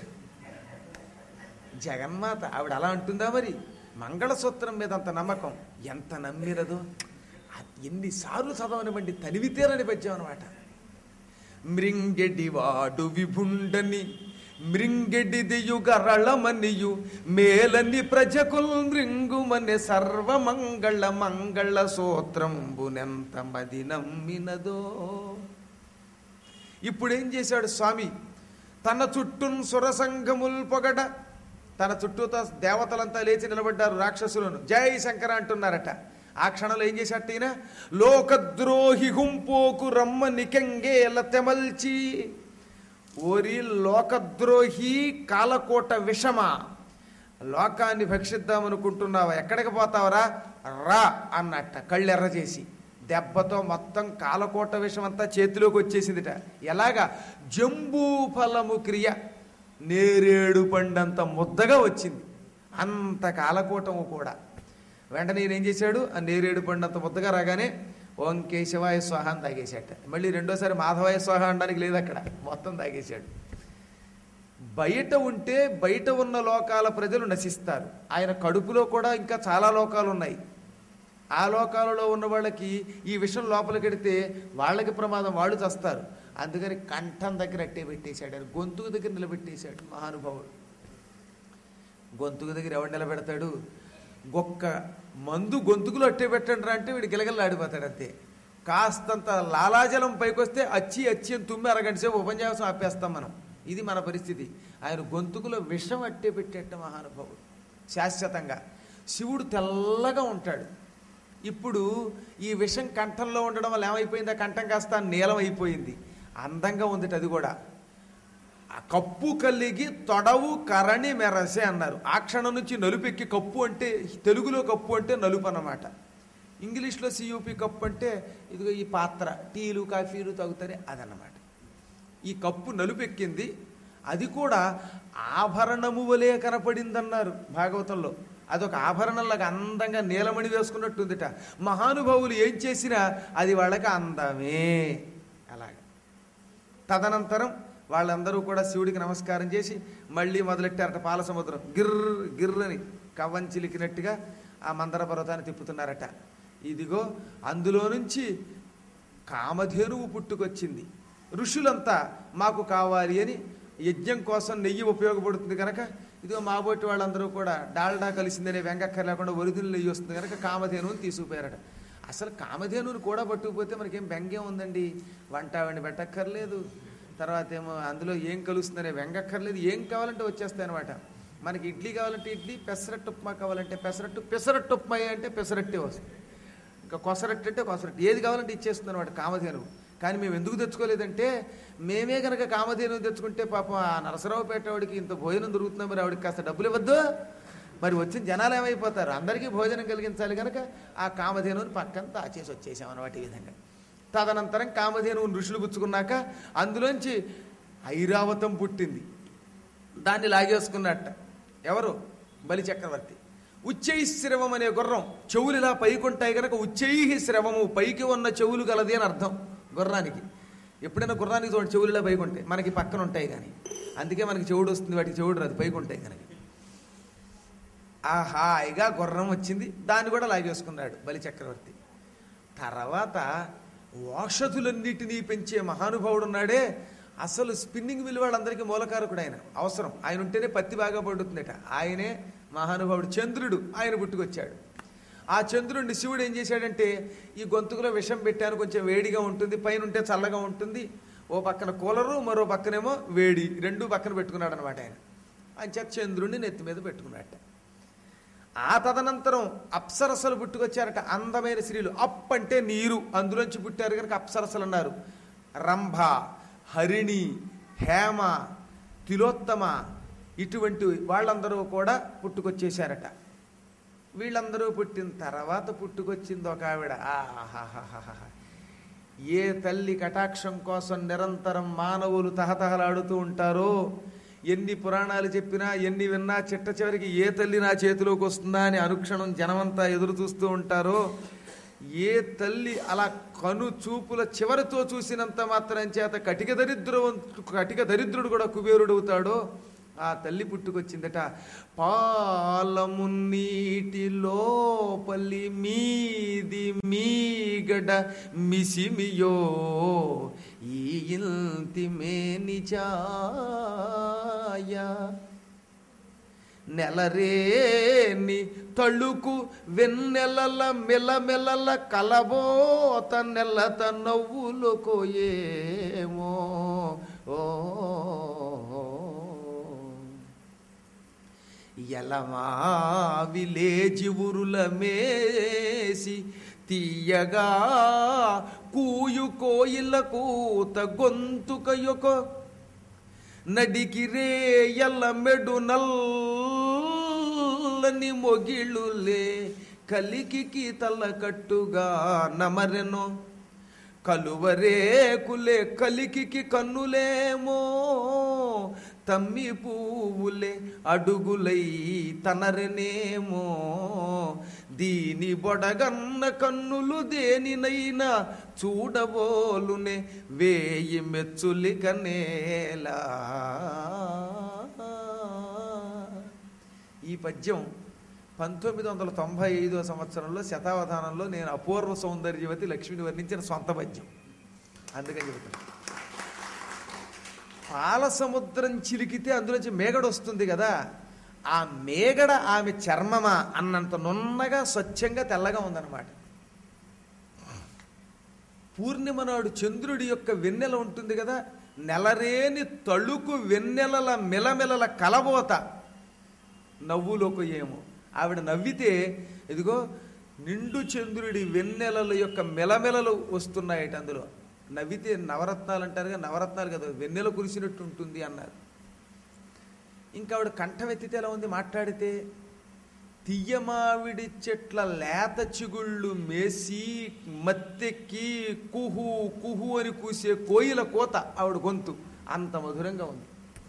జగన్మాత ఆవిడ అలా అంటుందా మరి మంగళసూత్రం మీద అంత నమ్మకం ఎంత నమ్మిరదు ఎన్నిసార్లు చదవనివ్వండి తనివితేరని పద్యం అనమాట మృంగెడివాడు విభుండని మృంగెడిదియుగరళమనియు మేలని ప్రజకుల్ మృంగుమని సర్వమంగళ మంగళ సూత్రంబునెంత మది నమ్మినదో ఇప్పుడేం చేశాడు స్వామి తన చుట్టూన్ సురసంగముల్ పొగడ తన చుట్టూతో దేవతలంతా లేచి నిలబడ్డారు రాక్షసులను జై శంకర అంటున్నారట ఆ క్షణంలో ఏం చేశాట ఈయన లోకద్రోహి గుంపోకు రమ్మ నికంగేల తెమల్చి ఓరి లోకద్రోహి కాలకోట విషమ లోకాన్ని భక్షిద్దామనుకుంటున్నావా ఎక్కడికి పోతావరా రా అన్నట్ట కళ్ళెర్ర చేసి దెబ్బతో మొత్తం కాలకోట విషం అంతా చేతిలోకి వచ్చేసిందిట ఎలాగా జంబూ ఫలము క్రియ నేరేడు పండంత ముద్దగా వచ్చింది అంత కాలకోటము కూడా వెంటనే ఈయన ఏం చేశాడు ఆ నేరేడు పండంత ముద్దగా రాగానే ఓం కేశవాయ స్వాహ అని తాగేశాట మళ్ళీ రెండోసారి మాధవాయ స్వాహ అనడానికి లేదు అక్కడ మొత్తం తాగేశాడు బయట ఉంటే బయట ఉన్న లోకాల ప్రజలు నశిస్తారు ఆయన కడుపులో కూడా ఇంకా చాలా లోకాలు ఉన్నాయి ఆ లోకాలలో ఉన్న వాళ్ళకి ఈ విషయం లోపలికెడితే వాళ్ళకి ప్రమాదం వాళ్ళు చస్తారు అందుకని కంఠం దగ్గర అట్టే పెట్టేశాడు ఆయన గొంతుకు దగ్గర నిలబెట్టేశాడు మహానుభావుడు గొంతుకు దగ్గర ఎవడు నిలబెడతాడు గొక్క మందు గొంతుకులో అట్టే పెట్టండి రా అంటే వీడు గిలగల్లాడిపోతాడు అంతే కాస్తంత లాలాజలం పైకొస్తే అచ్చి అచ్చి అని తుమ్మి అరగంట సేపు ఉపన్యాసం ఆపేస్తాం మనం ఇది మన పరిస్థితి ఆయన గొంతుకులో విషం అట్టే పెట్టేట మహానుభావుడు శాశ్వతంగా శివుడు తెల్లగా ఉంటాడు ఇప్పుడు ఈ విషం కంఠంలో ఉండడం వల్ల ఏమైపోయింది ఆ కంఠం కాస్త నీలం అయిపోయింది అందంగా ఉంది అది కూడా ఆ కప్పు కలిగి తొడవు కరణి మెరసే అన్నారు ఆ క్షణం నుంచి నలుపెక్కి కప్పు అంటే తెలుగులో కప్పు అంటే నలుపు అన్నమాట ఇంగ్లీష్లో సియూపి కప్పు అంటే ఇదిగో ఈ పాత్ర టీలు కాఫీలు తాగుతారే అదన్నమాట ఈ కప్పు నలుపెక్కింది అది కూడా ఆభరణము వలె కనపడిందన్నారు భాగవతంలో అదొక ఆభరణంలాగా అందంగా నీలమణి వేసుకున్నట్టుందిట మహానుభావులు ఏం చేసినా అది వాళ్ళకి అందమే అలాగా తదనంతరం వాళ్ళందరూ కూడా శివుడికి నమస్కారం చేసి మళ్ళీ మొదలెట్టారట పాల సముద్రం గిర్ర గిర్రని కవ్వం చిలికినట్టుగా ఆ మందర పర్వతాన్ని తిప్పుతున్నారట ఇదిగో అందులో నుంచి కామధేనువు పుట్టుకొచ్చింది ఋషులంతా మాకు కావాలి అని యజ్ఞం కోసం నెయ్యి ఉపయోగపడుతుంది కనుక ఇదిగో మాబోటి వాళ్ళందరూ కూడా డాల్డా కలిసిందనే వెంకక్కర్ లేకుండా ఒరిజినల్ నెయ్యి వస్తుంది కనుక కామధేనువుని తీసుకుపోయారట అసలు కామధేనువుని కూడా పట్టుకుపోతే మనకేం బెంగేం ఉందండి వంట వండి పెట్టక్కర్లేదు తర్వాత ఏమో అందులో ఏం కలుస్తుందనే వెంగక్కర్లేదు ఏం కావాలంటే వచ్చేస్తాయి అనమాట మనకి ఇడ్లీ కావాలంటే ఇడ్లీ పెసరట్టు ఉప్మా కావాలంటే పెసరట్టు పెసరట్టు ఉప్మా అంటే పెసరట్టే వస్తుంది ఇంకా కొసరట్టు అంటే కొసరట్టు ఏది కావాలంటే ఇచ్చేస్తుంది అనమాట కామధేనువు కానీ మేము ఎందుకు తెచ్చుకోలేదంటే మేమే కనుక కామధేనువు తెచ్చుకుంటే పాపం ఆ నరసరావుపేట వాడికి ఇంత భోజనం దొరుకుతుందా మరి ఆవిడకి కాస్త డబ్బులు ఇవ్వద్దు మరి వచ్చిన జనాలు ఏమైపోతారు అందరికీ భోజనం కలిగించాలి కనుక ఆ కామధేనువుని పక్కన దాచేసి వచ్చేసాం అనమాట ఈ విధంగా తదనంతరం కామధేనువుని ఋషులు పుచ్చుకున్నాక అందులోంచి ఐరావతం పుట్టింది దాన్ని లాగేసుకున్నట్ట ఎవరు బలి చక్రవర్తి ఉచ్చై శ్రవం అనే గుర్రం చెవులు ఇలా పైకుంటాయి కనుక ఉచ్చై శ్రవము పైకి ఉన్న చెవులు గలది అని అర్థం గుర్రానికి ఎప్పుడైనా గుర్రానికి చూడండి చెవులు ఇలా పైకి ఉంటాయి మనకి పక్కన ఉంటాయి కానీ అందుకే మనకి చెవుడు వస్తుంది వాటికి చెవుడు రాదు పైకి ఉంటాయి కనుక ఆ హాయిగా గుర్రం వచ్చింది దాన్ని కూడా లాగేసుకున్నాడు బలి చక్రవర్తి తర్వాత ఔషధులన్నిటినీ పెంచే మహానుభావుడు ఉన్నాడే అసలు స్పిన్నింగ్ మిల్ వాళ్ళందరికీ మూలకారకుడు ఆయన అవసరం ఆయన ఉంటేనే పత్తి బాగా పడుతుందట ఆయనే మహానుభావుడు చంద్రుడు ఆయన పుట్టుకొచ్చాడు ఆ చంద్రుడిని శివుడు ఏం చేశాడంటే ఈ గొంతుకులో విషం పెట్టాను కొంచెం వేడిగా ఉంటుంది పైన ఉంటే చల్లగా ఉంటుంది ఓ పక్కన కూలరు మరో పక్కనేమో వేడి రెండు పక్కన పెట్టుకున్నాడు అనమాట ఆయన ఆయన చేత చంద్రుడిని నెత్తి మీద పెట్టుకున్నట్ట ఆ తదనంతరం అప్సరసలు పుట్టుకొచ్చారట అందమైన స్త్రీలు అప్ అంటే నీరు అందులోంచి పుట్టారు కనుక అప్సరసలు అన్నారు రంభ హరిణి హేమ తిలోత్తమ ఇటువంటి వాళ్ళందరూ కూడా పుట్టుకొచ్చేశారట వీళ్ళందరూ పుట్టిన తర్వాత పుట్టుకొచ్చింది ఒక ఆవిడ ఆహాహాహాహా. ఏ తల్లి కటాక్షం కోసం నిరంతరం మానవులు తహతహలాడుతూ ఉంటారో ఎన్ని పురాణాలు చెప్పినా ఎన్ని విన్నా చిట్ట చివరికి ఏ తల్లి నా చేతిలోకి వస్తుందా అని అనుక్షణం జనమంతా ఎదురు చూస్తూ ఉంటారో ఏ తల్లి అలా కను చూపుల చివరితో చూసినంత మాత్రం చేత కటిక దరిద్రవంతు కటిక దరిద్రుడు కూడా కుబేరుడవుతాడో ఆ తల్లి పుట్టుకొచ్చిందట పాలము నీటి లోపలి మీది మీగడ మిసిమియో ఈ ఇంతి మేనిచాయ నెలరేని తళుకు వెన్నెలల మెలమెలల కలబోత నెలత నవ్వులకు ఏమో ఓ ఎలమావిలే జివురుల మేసి తీయగా కూయు కోయిల కూత గొంతుక యొక్క నడికిరే ఎల్ల మెడు నల్లని మొగిళ్ళులే కలికి తల కట్టుగా నమరెనో కలువరేకులే కలికి కన్నులేమో తమ్మి పువ్వులే అడుగులై తనరనేమో దీని బొడగన్న కన్నులు దేనినైనా చూడబోలునే వేయి మెచ్చులిక నేలా ఈ పద్యం పంతొమ్మిది వందల తొంభై ఐదో సంవత్సరంలో శతావధానంలో నేను అపూర్వ సౌందర్యవతి లక్ష్మిని వర్ణించిన సొంత పద్యం అందుకని చెబుతాను పాల సముద్రం చిలికితే అందులోంచి మేగడ వస్తుంది కదా ఆ మేగడ ఆమె చర్మమా అన్నంత నున్నగా స్వచ్ఛంగా తెల్లగా ఉందన్నమాట పూర్ణిమ నాడు చంద్రుడి యొక్క వెన్నెల ఉంటుంది కదా నెలరేని తళుకు వెన్నెలల మెలమెలల కలబోత నవ్వులోకి ఏమో ఆవిడ నవ్వితే ఇదిగో నిండు చంద్రుడి వెన్నెలల యొక్క మెలమెలలు వస్తున్నాయట అందులో నవ్వితే నవరత్నాలు అంటారుగా నవరత్నాలు కదా వెన్నెల కురిసినట్టు ఉంటుంది అన్నారు ఇంకా ఆవిడ కంఠం ఎత్తితే ఎలా ఉంది మాట్లాడితే తియ్యమావిడి చెట్ల లేత చిగుళ్ళు మేసి మత్తెక్కి కుహు కుహు అని కూసే కోయిల కోత ఆవిడ గొంతు అంత మధురంగా ఉంది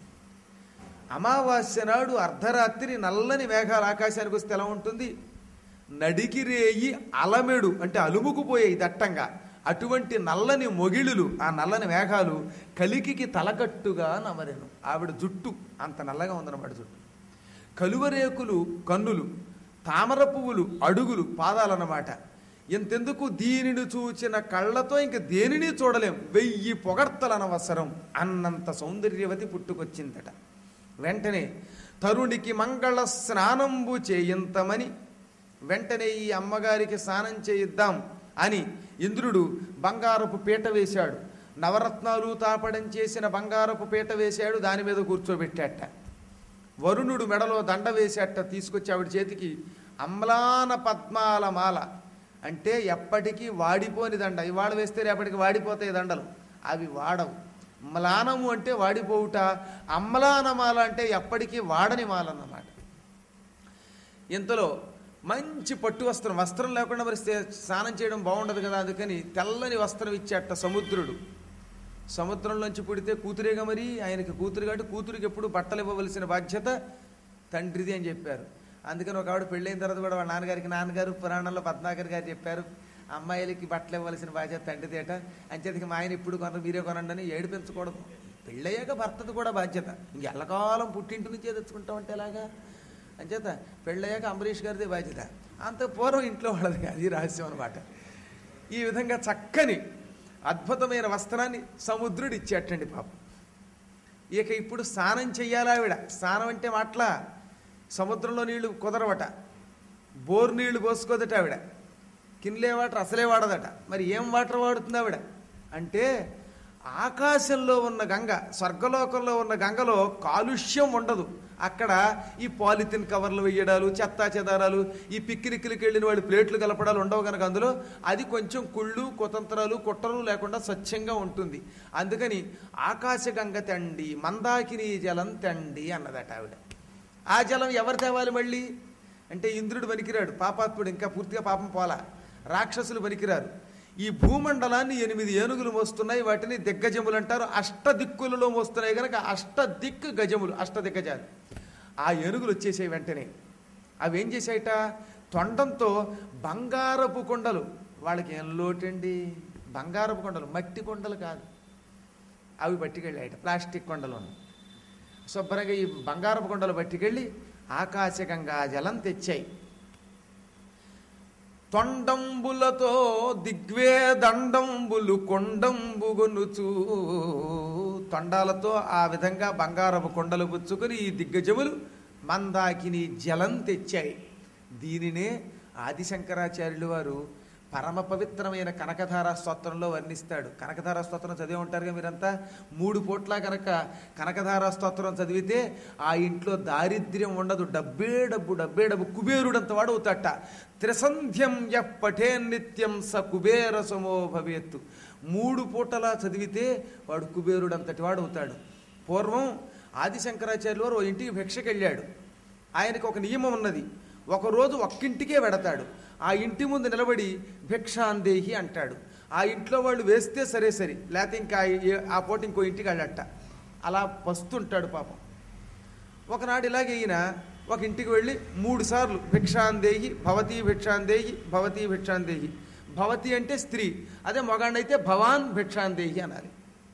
అమావాస్య నాడు అర్ధరాత్రి నల్లని మేఘాలు ఆకాశానికి వస్తే ఎలా ఉంటుంది నడికిరేయి అలమెడు అంటే అలుముకుపోయాయి దట్టంగా అటువంటి నల్లని మొగిళ్ళులు ఆ నల్లని మేఘాలు కలికికి తలకట్టుగా నమరెను ఆవిడ జుట్టు అంత నల్లగా ఉందన్నమాట జుట్టు కలువరేకులు కన్నులు తామర పువ్వులు అడుగులు పాదాలన్నమాట ఎంతెందుకు దీనిని చూచిన కళ్ళతో ఇంక దేనిని చూడలేం వెయ్యి పొగడ్తలనవసరం అన్నంత సౌందర్యవతి పుట్టుకొచ్చిందట వెంటనే తరుణికి మంగళ స్నానంబు చేయింతమని వెంటనే ఈ అమ్మగారికి స్నానం చేయిద్దాం అని ఇంద్రుడు బంగారపు పీట వేశాడు నవరత్నాలు తాపడం చేసిన బంగారపు పీట వేశాడు దాని మీద కూర్చోబెట్టాట వరుణుడు మెడలో దండ వేసేట తీసుకొచ్చి ఆవిడ చేతికి అమ్లాన పద్మాల మాల అంటే ఎప్పటికీ వాడిపోని దండ ఇవాళ వేస్తే రేపటికి వాడిపోతాయి దండలు అవి వాడవు మ్లానము అంటే వాడిపోవుట అమ్లాన మాల అంటే ఎప్పటికీ వాడని మాల అన్నమాట ఇంతలో మంచి పట్టు వస్త్రం వస్త్రం లేకుండా మరి స్టే- స్నానం చేయడం బాగుండదు కదా అందుకని తెల్లని వస్త్రం ఇచ్చేట సముద్రుడు సముద్రంలోంచి పుడితే కూతురేగా మరి ఆయనకి కూతురు కాబట్టి కూతురికి ఎప్పుడు బట్టలు ఇవ్వవలసిన బాధ్యత తండ్రిది అని చెప్పారు అందుకని ఒక ఆవిడ పెళ్ళైన తర్వాత కూడా వాళ్ళ నాన్నగారికి నాన్నగారు పురాణంలో పద్మాకర్ గారు చెప్పారు అమ్మాయిలకి బట్టలు ఇవ్వవలసిన బాధ్యత తండ్రిదేట అంచేతకి మా ఆయన ఇప్పుడు కొన మీరే కొనండి అని ఏడిపించకూడదు పెళ్ళయ్యాక భర్తది కూడా బాధ్యత ఇంక ఎల్లకాలం పుట్టింటి నుంచే తెచ్చుకుంటామంటే ఎలాగా అంచేత పెళ్ళయ్యాక అంబరీష్ గారిదే బాధ్యత అంత పూర్వం ఇంట్లో వాళ్ళది అది రహస్యం అనమాట ఈ విధంగా చక్కని అద్భుతమైన వస్త్రాన్ని సముద్రుడు ఇచ్చేటండి పాపం ఇక ఇప్పుడు స్నానం చెయ్యాలా ఆవిడ స్నానం అంటే మాట్లా సముద్రంలో నీళ్లు కుదరవట బోర్ నీళ్లు పోసుకోదట ఆవిడ కిన్లే వాటర్ అసలే వాడదట మరి ఏం వాటర్ వాడుతుంది ఆవిడ అంటే ఆకాశంలో ఉన్న గంగ స్వర్గలోకంలో ఉన్న గంగలో కాలుష్యం ఉండదు అక్కడ ఈ పాలిథిన్ కవర్లు వేయడాలు చెత్తా చెదారాలు ఈ పిక్నిక్లకి వెళ్ళిన వాళ్ళు ప్లేట్లు కలపడాలు ఉండవు కనుక అందులో అది కొంచెం కుళ్ళు కుతంత్రాలు కుట్రలు లేకుండా స్వచ్ఛంగా ఉంటుంది అందుకని ఆకాశ గంగ తండి మందాకిని జలం తండి అన్నదట ఆవిడ ఆ జలం ఎవరు తేవాలి మళ్ళీ అంటే ఇంద్రుడు పనికిరాడు పాపాత్ముడు ఇంకా పూర్తిగా పాపం పోలా రాక్షసులు పనికిరారు ఈ భూమండలాన్ని ఎనిమిది ఏనుగులు మోస్తున్నాయి వాటిని దిగ్గజములు అంటారు అష్ట దిక్కులలో మోస్తున్నాయి కనుక అష్ట దిక్కు గజములు అష్ట దిగ్గజాలు ఆ ఏనుగులు వచ్చేసాయి వెంటనే అవి ఏం చేశాయట తొండంతో బంగారపు కొండలు వాళ్ళకి ఏం లోటండి బంగారపు కొండలు మట్టి కొండలు కాదు అవి పట్టుకెళ్ళాయట ప్లాస్టిక్ కొండలు శుభ్రంగా ఈ బంగారపు కొండలు పట్టుకెళ్ళి ఆకాశగంగా జలం తెచ్చాయి తొండంబులతో దిగ్వే దండంబులు కొండంబుగొనుచు తొండాలతో ఆ విధంగా బంగారపు కొండలు పుచ్చుకొని ఈ దిగ్గజములు మందాకిని జలం తెచ్చాయి దీనినే ఆదిశంకరాచార్యులు వారు పరమ పవిత్రమైన కనకధార స్తోత్రంలో వర్ణిస్తాడు కనకధార స్తోత్రం చదివి ఉంటారుగా మీరంతా మూడు పూట్ల కనుక కనకధార స్తోత్రం చదివితే ఆ ఇంట్లో దారిద్ర్యం ఉండదు డబ్బే డబ్బు డబ్బే డబ్బు కుబేరుడంత వాడు అవుతాట త్రిసంధ్యం యః పఠే నిత్యం స కుబేర సమో భవేత్తు మూడు పూటలా చదివితే వాడు కుబేరుడంతటి వాడు అవుతాడు పూర్వం ఆదిశంకరాచార్యులు వారు ఓ ఇంటికి భిక్షకి వెళ్ళాడు ఆయనకు ఒక నియమం ఉన్నది ఒకరోజు ఒక్కింటికే వెడతాడు ఆ ఇంటి ముందు నిలబడి భిక్షాందేహి అంటాడు ఆ ఇంట్లో వాళ్ళు వేస్తే సరే సరే లేకపోతే ఇంకా ఏ- ఆ పూట ఇంకో ఇంటికి వెళ్ళట అలా పస్తుంటాడు పాపం ఒకనాడు ఇలాగే ఈయన ఒక ఇంటికి వెళ్ళి మూడు సార్లు భిక్షాందేహి భవతీ భిక్షాందేహి భవతీ భిక్షాందేహి భవతి అంటే స్త్రీ అదే మగాడైతే భవాన్ భిక్షాందేహి అనాలి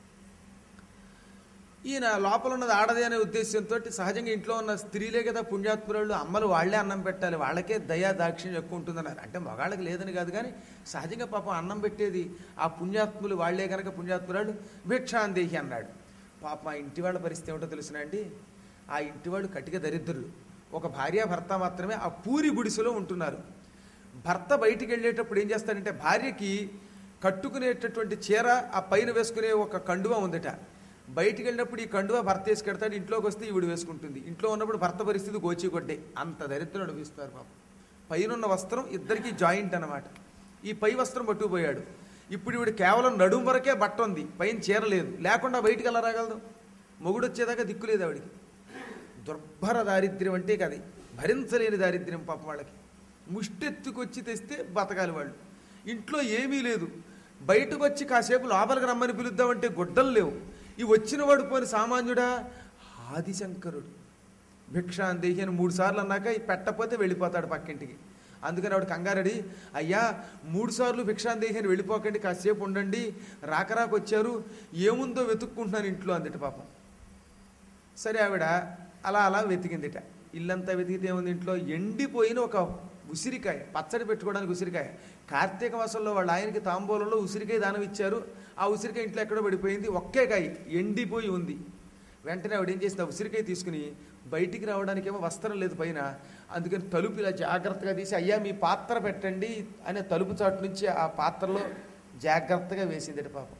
ఈయన లోపల ఉన్నది ఆడదే అనే ఉద్దేశంతో సహజంగా ఇంట్లో ఉన్న స్త్రీలే కదా పుణ్యాత్మురాళ్ళు అమ్మలు వాళ్ళే అన్నం పెట్టాలి వాళ్ళకే దయా దాక్షిణ్యం ఎక్కువ ఉంటుందన్నారు అంటే మగాళ్ళకి లేదని కాదు కానీ సహజంగా పాపం అన్నం పెట్టేది ఆ పుణ్యాత్ములు వాళ్ళే కనుక పుణ్యాత్మురాళ్ళు భిక్షాందేహి అన్నాడు పాపం ఆ ఇంటి వాళ్ళ పరిస్థితి ఏమిటో తెలుసునా అండి ఆ ఇంటి వాళ్ళు కటిక దరిద్రులు ఒక భార్య భర్త మాత్రమే ఆ పూరి గుడిసెలో ఉంటున్నారు భర్త బయటికి వెళ్ళేటప్పుడు ఏం చేస్తాడంటే భార్యకి కట్టుకునేటటువంటి చీర ఆ పైన వేసుకునే ఒక కండువ ఉందట బయటికి వెళ్ళినప్పుడు ఈ కండువ భర్త వేసుకెడతాడు ఇంట్లోకి వస్తే ఈవిడ వేసుకుంటుంది ఇంట్లో ఉన్నప్పుడు భర్త పరిస్థితి గోచిగొడ్డే అంత దరిద్రం అనిపిస్తారు పాపం పైన ఉన్న వస్త్రం ఇద్దరికి జాయింట్ అన్నమాట ఈ పై వస్త్రం పట్టుకుపోయాడు ఇప్పుడు ఈవిడ కేవలం నడుము వరకే బట్ట ఉంది పైన చీర లేదు లేకుండా బయటికి ఎలా రాగలదు మొగుడు వచ్చేదాకా దిక్కు లేదు ఆవిడికి దుర్భర దారిద్ర్యం అంటే కది భరించలేని దారిద్ర్యం పాపం వాళ్ళకి ముష్టెత్తుకొచ్చి తెస్తే బతకాలి వాళ్ళు ఇంట్లో ఏమీ లేదు బయటకు వచ్చి కాసేపు లోపలికి రమ్మని పిలుద్దామంటే గుడ్డలు లేవు ఈ వచ్చిన వాడు పోని సామాన్యుడా ఆదిశంకరుడు భిక్షాందేహి అని మూడు సార్లు అన్నాక ఈ పెట్టపోతే వెళ్ళిపోతాడు పక్కింటికి అందుకని ఆవిడ కంగారడి అయ్యా మూడు సార్లు భిక్షాందేహి అని వెళ్ళిపోకండి కాసేపు ఉండండి రాకరాకు వచ్చారు ఏముందో వెతుక్కుంటున్నాను ఇంట్లో అందట పాపం సరే ఆవిడ అలా అలా వెతికిందిట ఇల్లంతా వెతికితే ఏముంది ఇంట్లో ఎండిపోయిన ఒక ఉసిరికాయ పచ్చడి పెట్టుకోవడానికి ఉసిరికాయ కార్తీక మాసంలో వాళ్ళ ఆయనకి తాంబూలంలో ఉసిరికాయ దానం ఇచ్చారు ఆ ఉసిరికాయ ఇంట్లో ఎక్కడో పడిపోయింది ఒక్కే కాయ ఎండిపోయి ఉంది వెంటనే ఆవిడ ఏం చేసింది ఆ ఉసిరికాయ తీసుకుని బయటికి రావడానికేమో వస్త్రం లేదు పైన అందుకని తలుపు ఇలా జాగ్రత్తగా తీసి అయ్యా మీ పాత్ర పెట్టండి అనే తలుపు చాటు నుంచి ఆ పాత్రలో జాగ్రత్తగా వేసిందట పాపం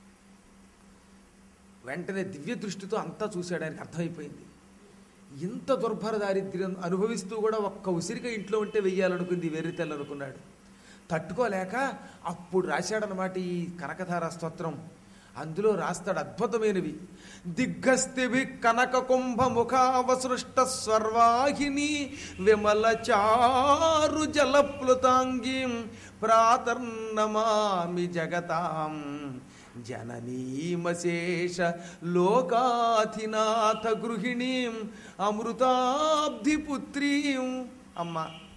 వెంటనే దివ్య దృష్టితో అంతా చూశాడు ఆయనకు అర్థమైపోయింది ఇంత దుర్భర దారిద్ర్యం అనుభవిస్తూ కూడా ఒక్క ఉసిరిక ఇంట్లో ఉంటే వెయ్యాలనుకుంది వెర్రితెల్లు అనుకున్నాడు తట్టుకోలేక అప్పుడు రాశాడనమాట ఈ కనకధార స్తోత్రం అందులో రాస్తాడు అద్భుతమైనవి దిగ్గస్థివి కనక కుంభ ముఖావసృష్ట స్వర్వాహిని విమల చారు జలప్లుతాంగీం ప్రాతర్నమామి జగతాం జననీమశేష లోకాధినాథ గృహిణీం అమృతాబ్ధిపుత్రీం అమ్మ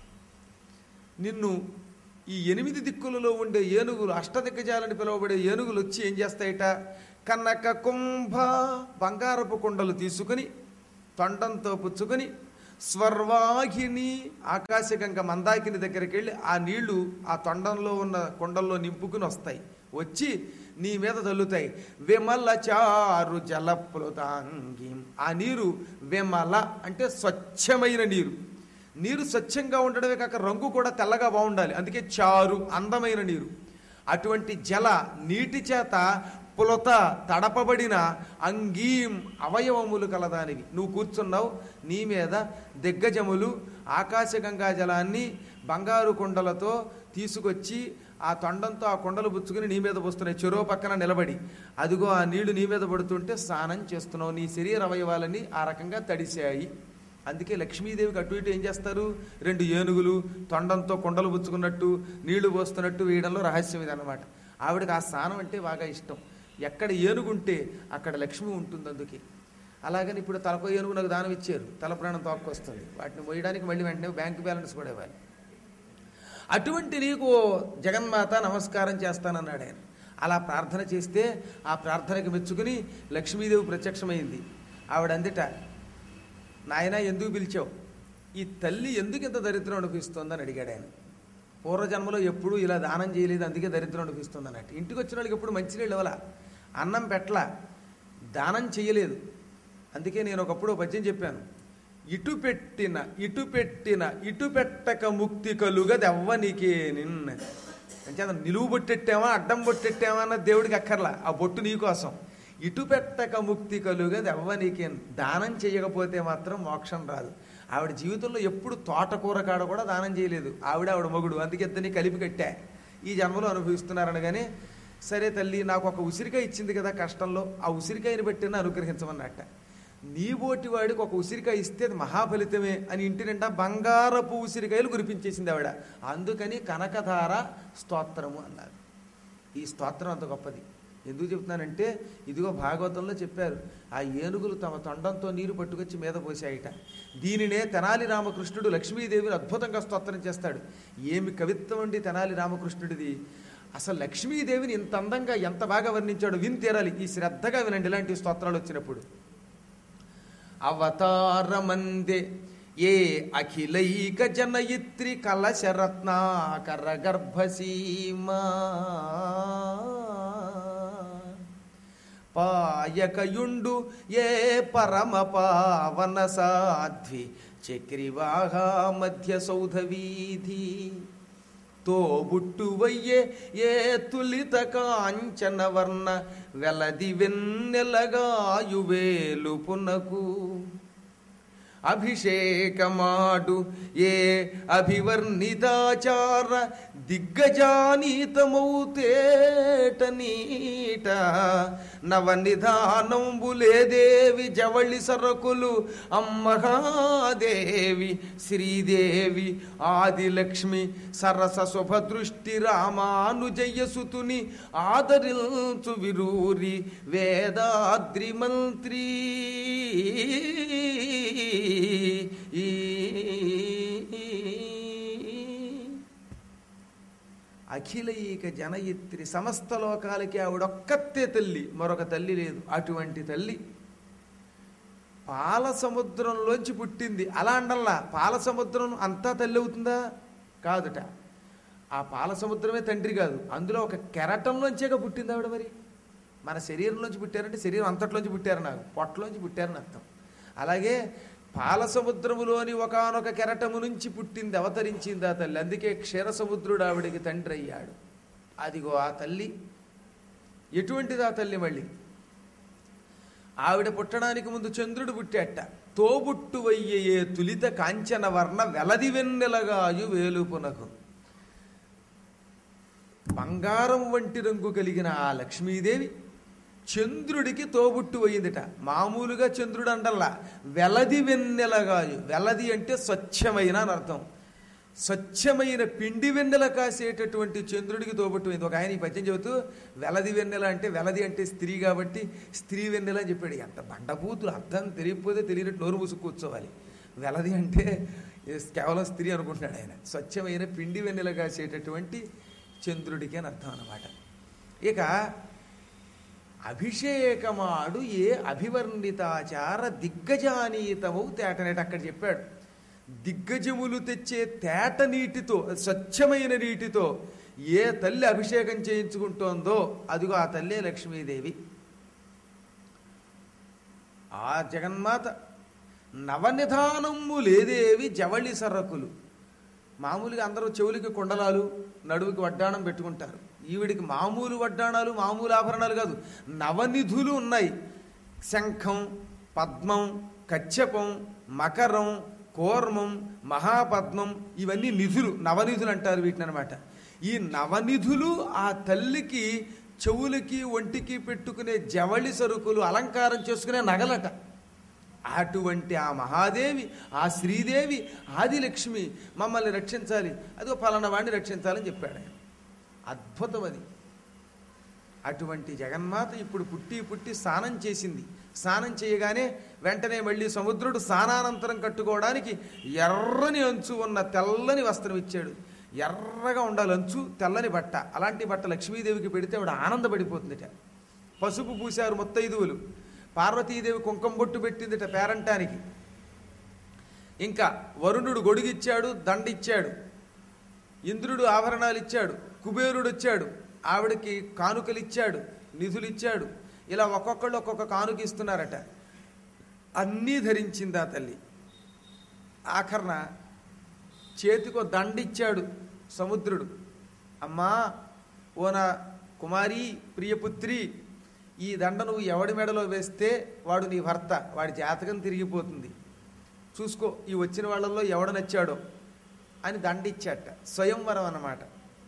నిన్ను ఈ ఎనిమిది దిక్కులలో ఉండే ఏనుగులు అష్టదిగ్గజాలని పిలువబడే ఏనుగులు వచ్చి ఏం చేస్తాయట కనక కుంభ బంగారపు కుండలు తీసుకుని తొండంతో పుచ్చుకొని స్వర్వాహిని ఆకాశగంగ మందాకిని దగ్గరికి వెళ్ళి ఆ నీళ్లు ఆ తొండంలో ఉన్న కుండల్లో నింపుకుని వస్తాయి వచ్చి నీ మీద తల్లుతాయి విమల చారు జలప్లుతాంగి ఆ నీరు విమల అంటే స్వచ్ఛమైన నీరు నీరు స్వచ్ఛంగా ఉండడమే కాక రంగు కూడా తెల్లగా బాగుండాలి అందుకే చారు అందమైన నీరు అటువంటి జల నీటి చేత పులత తడపబడిన అంగీం అవయవములు కలదానివి నువ్వు కూర్చున్నావు నీ మీద దిగ్గజములు ఆకాశగంగా జలాన్ని బంగారు కొండలతో తీసుకొచ్చి ఆ తొండంతో ఆ కొండలు పుచ్చుకుని నీ మీద పోస్తున్నాయి చెరువు పక్కన నిలబడి అదిగో ఆ నీళ్లు నీ మీద పడుతుంటే స్నానం చేస్తున్నావు నీ శరీర అవయవాలని ఆ రకంగా తడిశాయి అందుకే లక్ష్మీదేవికి అటు ఇటు ఏం చేస్తారు రెండు ఏనుగులు తొండంతో కొండలు పుచ్చుకున్నట్టు నీళ్లు పోస్తున్నట్టు వేయడంలో రహస్యం ఇది అనమాట ఆవిడకి ఆ స్నానం అంటే బాగా ఇష్టం ఎక్కడ ఏనుగుంటే అక్కడ లక్ష్మి ఉంటుంది అందుకే అలాగని ఇప్పుడు తలకో ఏనుగు నాకు దానం ఇచ్చారు తల ప్రాణం తోక్కొస్తుంది వాటిని మోయడానికి మళ్ళీ వెంటనే బ్యాంక్ బ్యాలెన్స్ కూడా ఇవ్వాలి అటువంటి నీకు ఓ జగన్మాత నమస్కారం చేస్తానన్నాడు ఆయన అలా ప్రార్థన చేస్తే ఆ ప్రార్థనకి మెచ్చుకుని లక్ష్మీదేవి ప్రత్యక్షమైంది ఆవిడ అందుట నాయన ఎందుకు పిలిచావు ఈ తల్లి ఎందుకు ఇంత దరిద్రం అనిపిస్తోందని అడిగాడు ఆయన పూర్వజన్మలో ఎప్పుడూ ఇలా దానం చేయలేదు అందుకే దరిద్రం అనిపిస్తుంది అన్నట్టు ఇంటికి వచ్చిన వాళ్ళకి ఎప్పుడు మంచినీళ్ళు ఇవ్వాల అన్నం పెట్టలా దానం చేయలేదు అందుకే నేను ఒకప్పుడు పద్యం చెప్పాను ఇటు పెట్టిన ఇటు పెట్టిన ఇటు పెట్టక ముక్తి కలుగదెవ్వనికే నిన్న అంటే నిలువు బొట్టెట్టామా అడ్డం బొట్టెట్టామా అన్న దేవుడికి అక్కర్లా ఆ బొట్టు నీ కోసం ఇటు పెట్టక ముక్తి కలుగది ఎవ్వనీకే దానం చేయకపోతే మాత్రం మోక్షం రాదు ఆవిడ జీవితంలో ఎప్పుడు తోటకూర కాడ కూడా దానం చేయలేదు ఆవిడ ఆవిడ మగుడు అందుకే ఇద్దరిని కలిపి కట్టా ఈ జన్మలో అనుభవిస్తున్నారనగానే సరే తల్లి నాకు ఒక ఉసిరికాయ ఇచ్చింది కదా కష్టంలో ఆ ఉసిరికాయని పెట్టిన అనుగ్రహించమన్నట్ట నీ బోటి వాడికి ఒక ఉసిరికాయ ఇస్తే అది మహాఫలితమే అని ఇంటి నిండా బంగారపు ఉసిరికాయలు కురిపించేసింది ఆవిడ అందుకని కనకధార స్తోత్రము అన్నారు ఈ స్తోత్రం అంత గొప్పది ఎందుకు చెప్తున్నానంటే ఇదిగో భాగవతంలో చెప్పారు ఆ ఏనుగులు తమ తొండంతో నీరు పట్టుకొచ్చి మీద పోసాయిట దీనినే తెనాలి రామకృష్ణుడు లక్ష్మీదేవిని అద్భుతంగా స్తోత్రం చేస్తాడు ఏమి కవిత్వం అండి తెనాలి రామకృష్ణుడిది అసలు లక్ష్మీదేవిని ఇంత అందంగా ఎంత బాగా వర్ణించాడు విని తీరాలి ఈ శ్రద్ధగా వినండి ఇలాంటి స్తోత్రాలు వచ్చినప్పుడు అవతారమందే ఏ అఖిలైక జనయిత్రి కలశరత్నాకర గర్భసీమా పాయకయుండు ఏ పరమ పావన సాధ్వి చక్రివాహా మధ్య సౌధవీధి తోబుట్టువయ్యే ఏ తులిత కాంచన వర్ణ వెలది వెన్నెలగాయువేలు పునకు అభిషేకమాడు ఏ అభివర్ణితాచార దిగ్గజానీతమౌతేట నీట నవనిధానంబులేదేవి జవళి సరకులు అమ్మహాదేవి శ్రీదేవి ఆదిలక్ష్మి సరస శుభదృష్టి రామానుజయసుతుని ఆదరించు విరూరి వేదాద్రి మంత్రి అఖిలైక జనయిత్రి సమస్త లోకాలకి ఆవిడొక్కతే తల్లి మరొక తల్లి లేదు అటువంటి తల్లి పాల సముద్రంలోంచి పుట్టింది అలా అండల్లా పాల సముద్రం అంతా తల్లి అవుతుందా కాదుట ఆ పాల సముద్రమే తండ్రి కాదు అందులో ఒక కెరటంలోంచేగా పుట్టింది ఆవిడ మరి మన శరీరంలోంచి పుట్టారంటే శరీరం అంతట్లోంచి పుట్టారు నాకు పొట్టలోంచి పుట్టారని అర్థం అలాగే పాల సముద్రములోని ఒకనొక కెరటము నుంచి పుట్టింది అవతరించింది ఆ తల్లి అందుకే క్షీర సముద్రుడు ఆవిడికి తండ్రి అయ్యాడు అదిగో ఆ తల్లి ఎటువంటిది ఆ తల్లి మళ్ళీ ఆవిడ పుట్టడానికి ముందు చంద్రుడు పుట్టాట తోబుట్టువయ్యే తులిత కాంచన వర్ణ వెలది వెన్నెలగాయు వేలుపునకు బంగారం వంటి రంగు కలిగిన ఆ లక్ష్మీదేవి చంద్రుడికి తోబుట్టు అయిందిట మామూలుగా చంద్రుడు అండల్లా వెలది వెన్నెలగాయు వెలది అంటే స్వచ్ఛమైన అని అర్థం స్వచ్ఛమైన పిండి వెన్నెల కాసేటటువంటి చంద్రుడికి తోబుట్టుపోయింది ఒక ఆయన ఈ పద్యం చెబుతూ వెలది వెన్నెల అంటే వెలది అంటే స్త్రీ కాబట్టి స్త్రీ వెన్నెల అని చెప్పాడు ఎంత బండబూతులు అర్థం తెలియకపోతే తెలియనట్టు నోరు మూసుకు కూర్చోవాలి వెలది అంటే కేవలం స్త్రీ అనుకుంటున్నాడు ఆయన స్వచ్ఛమైన పిండి వెన్నెల కాసేటటువంటి చంద్రుడికి అని అర్థం అన్నమాట ఇక అభిషేకమాడు ఏ అభివర్ణితాచార దిగ్గజానీతమవు తేటనేట అక్కడ చెప్పాడు దిగ్గజములు తెచ్చే తేట నీటితో స్వచ్ఛమైన నీటితో ఏ తల్లి అభిషేకం చేయించుకుంటోందో అదిగో ఆ తల్లే లక్ష్మీదేవి ఆ జగన్మాత నవనిధానము లేదేవి జవళి సరకులు మామూలుగా అందరూ చెవులకి కుండలాలు నడువుకి వడ్డాణం పెట్టుకుంటారు ఈవిడికి మామూలు వడ్డాణాలు మామూలు ఆభరణాలు కాదు నవనిధులు ఉన్నాయి శంఖం పద్మం కచ్చపం మకరం కూర్మం మహాపద్మం ఇవన్నీ నిధులు నవనిధులు అంటారు వీటిని అనమాట ఈ నవనిధులు ఆ తల్లికి చెవులకి ఒంటికి పెట్టుకునే జవళి సరుకులు అలంకారం చేసుకునే నగలట అటువంటి ఆ మహాదేవి ఆ శ్రీదేవి ఆదిలక్ష్మి మమ్మల్ని రక్షించాలి అదో పలానా వాడిని రక్షించాలని చెప్పాడు ఆయన అద్భుతం అది అటువంటి జగన్మాత ఇప్పుడు పుట్టి పుట్టి స్నానం చేసింది స్నానం చేయగానే వెంటనే మళ్ళీ సముద్రుడు స్నానానంతరం కట్టుకోవడానికి ఎర్రని అంచు ఉన్న తెల్లని వస్త్రం ఇచ్చాడు ఎర్రగా ఉండాలి అంచు తెల్లని బట్ట అలాంటి బట్ట లక్ష్మీదేవికి పెడితే ఆవిడ ఆనందపడిపోతుందిట పసుపు పూశారు ముత్తైదువులు పార్వతీదేవి కుంకం బొట్టు పెట్టిందిట పేరంటానికి ఇంకా వరుణుడు గొడుగిచ్చాడు దండిచ్చాడు ఇంద్రుడు ఆభరణాలు ఇచ్చాడు కుబేరుడు వచ్చాడు ఆవిడకి కానుకలు ఇచ్చాడు నిధులు ఇచ్చాడు ఇలా ఒక్కొక్కళ్ళు ఒక్కొక్క కానుక ఇస్తున్నారట అన్నీ ధరించింది ఆ తల్లి ఆఖరణ చేతికో దండిచ్చాడు సముద్రుడు అమ్మా ఓ నా కుమారి ప్రియపుత్రి ఈ దండ నువ్వు ఎవడి మెడలో వేస్తే వాడు నీ భర్త వాడి జాతకం తిరిగిపోతుంది చూసుకో ఈ వచ్చిన వాళ్ళల్లో ఎవడ నచ్చాడో అని దండిచ్చాట స్వయంవరం అన్నమాట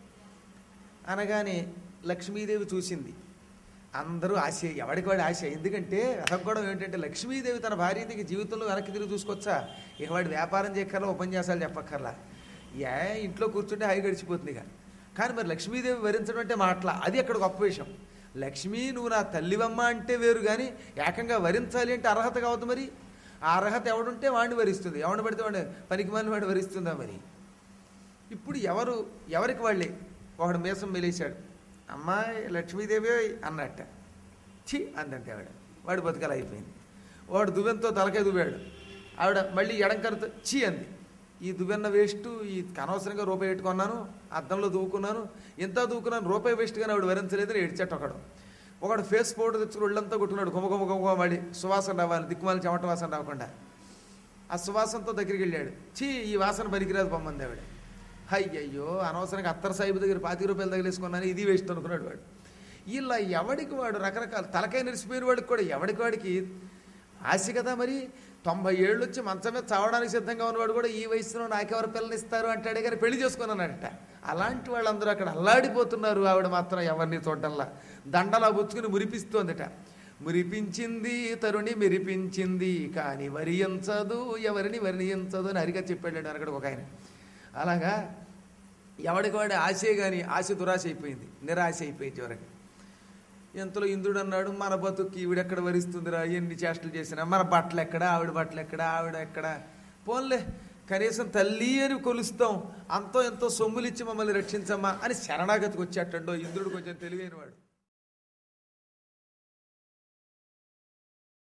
అనగానే లక్ష్మీదేవి చూసింది అందరూ ఆశ ఎవడికి వాడి ఆశ ఎందుకంటే అసంకోవడం ఏంటంటే లక్ష్మీదేవి తన భార్యకి జీవితంలో వెనక్కి తిరిగి చూసుకొచ్చా ఇక వాడి వ్యాపారం చేయక్కర్లా ఉపన్యాసాలు చెప్పక్కర్లా ఏ ఇంట్లో కూర్చుంటే హై గడిచిపోతుంది ఇక కానీ మరి లక్ష్మీదేవి వరించడం అంటే మాటల అది అక్కడ గొప్ప విషయం లక్ష్మీ నువ్వు నా తల్లివమ్మ అంటే వేరు కానీ ఏకంగా వరించాలి అంటే అర్హత కావద్దు మరి ఆ అర్హత ఎవడుంటే వాడిని వరిస్తుంది ఎవడిని పడితే వాడిని పనికి మాలిన వాడిని వరిస్తుందా మరి ఇప్పుడు ఎవరు ఎవరికి వాళ్ళే ఒకడు మీసం మెలేశాడు అమ్మాయి లక్ష్మీదేవి అన్నట్ట ఛీ అందంతే ఆవిడ వాడి బతుకలు అయిపోయింది వాడు దువ్వెంతో తలకాయ దువ్వాడు ఆవిడ మళ్ళీ ఎడంకరతో ఛీ అంది ఈ దువ్వెన్న వేస్ట్ ఈ అనవసరంగా రూపాయి పెట్టుకున్నాను అద్దంలో దూకున్నాను ఎంత దూకున్నాను రూపాయి వేస్ట్గానే ఆవిడ వరించలేదని ఏడ్చట ఒకడు ఒకడు ఫేస్ పౌడర్ తెచ్చుకుని ఒళ్ళంతా కొట్టుకున్నాడు గుమ గుమ గుమ వాడి సువాసన రావాలి దిక్కుమాలి చెమట వాసన రాకుండా ఆ సువాసనతో దగ్గరికి వెళ్ళాడు చీ ఈ వాసన పనికిరాదు పొమ్మంది ఆవిడ అయ్యయ్యో అనవసరంగా అత్తర సాహిబు దగ్గర పాతిక రూపాయలు తగిలేసుకున్నాను ఇది వేస్ట్ అనుకున్నాడు వాడు ఇలా ఎవడికి వాడు రకరకాల తలకాయ నిలిచిపోయిన వాడికి కూడా ఎవడికి వాడికి ఆశ కదా మరి తొంభై ఏళ్ళు వచ్చి మంచం మీద చావడానికి సిద్ధంగా ఉన్నవాడు కూడా ఈ వయసులో నాకెవరు పిల్లనిస్తారు అంటాడే కానీ పెళ్లి చేసుకున్నానట అలాంటి వాళ్ళందరూ అక్కడ అల్లాడిపోతున్నారు ఆవిడ మాత్రం ఎవరిని చూడటంలా దండలా పుచ్చుకుని మురిపిస్తోందట మురిపించింది తరుణి మెరిపించింది కానీ వరియించదు ఎవరిని వరియించదు అని హరిగా చెప్పాడు అక్కడ ఒక ఆయన అలాగా ఎవడికి వాడి ఆశే కానీ ఆశ దురాశ అయిపోయింది నిరాశ అయిపోయింది చివరికి ఎంతలో ఇంద్రుడు అన్నాడు మన బతుక్కి ఈవిడెక్కడ వరిస్తుందిరా ఎన్ని చేష్టలు చేసినా మన బట్టలు ఎక్కడ ఆవిడ బట్టలు ఎక్కడ ఆవిడ ఎక్కడ పోన్లే కనీసం తల్లి అని కొలుస్తాం అంతో ఎంతో సొమ్ములిచ్చి మమ్మల్ని రక్షించమ్మా అని శరణాగతికి వచ్చేటండో ఇంద్రుడు కొంచెం తెలివైన వాడు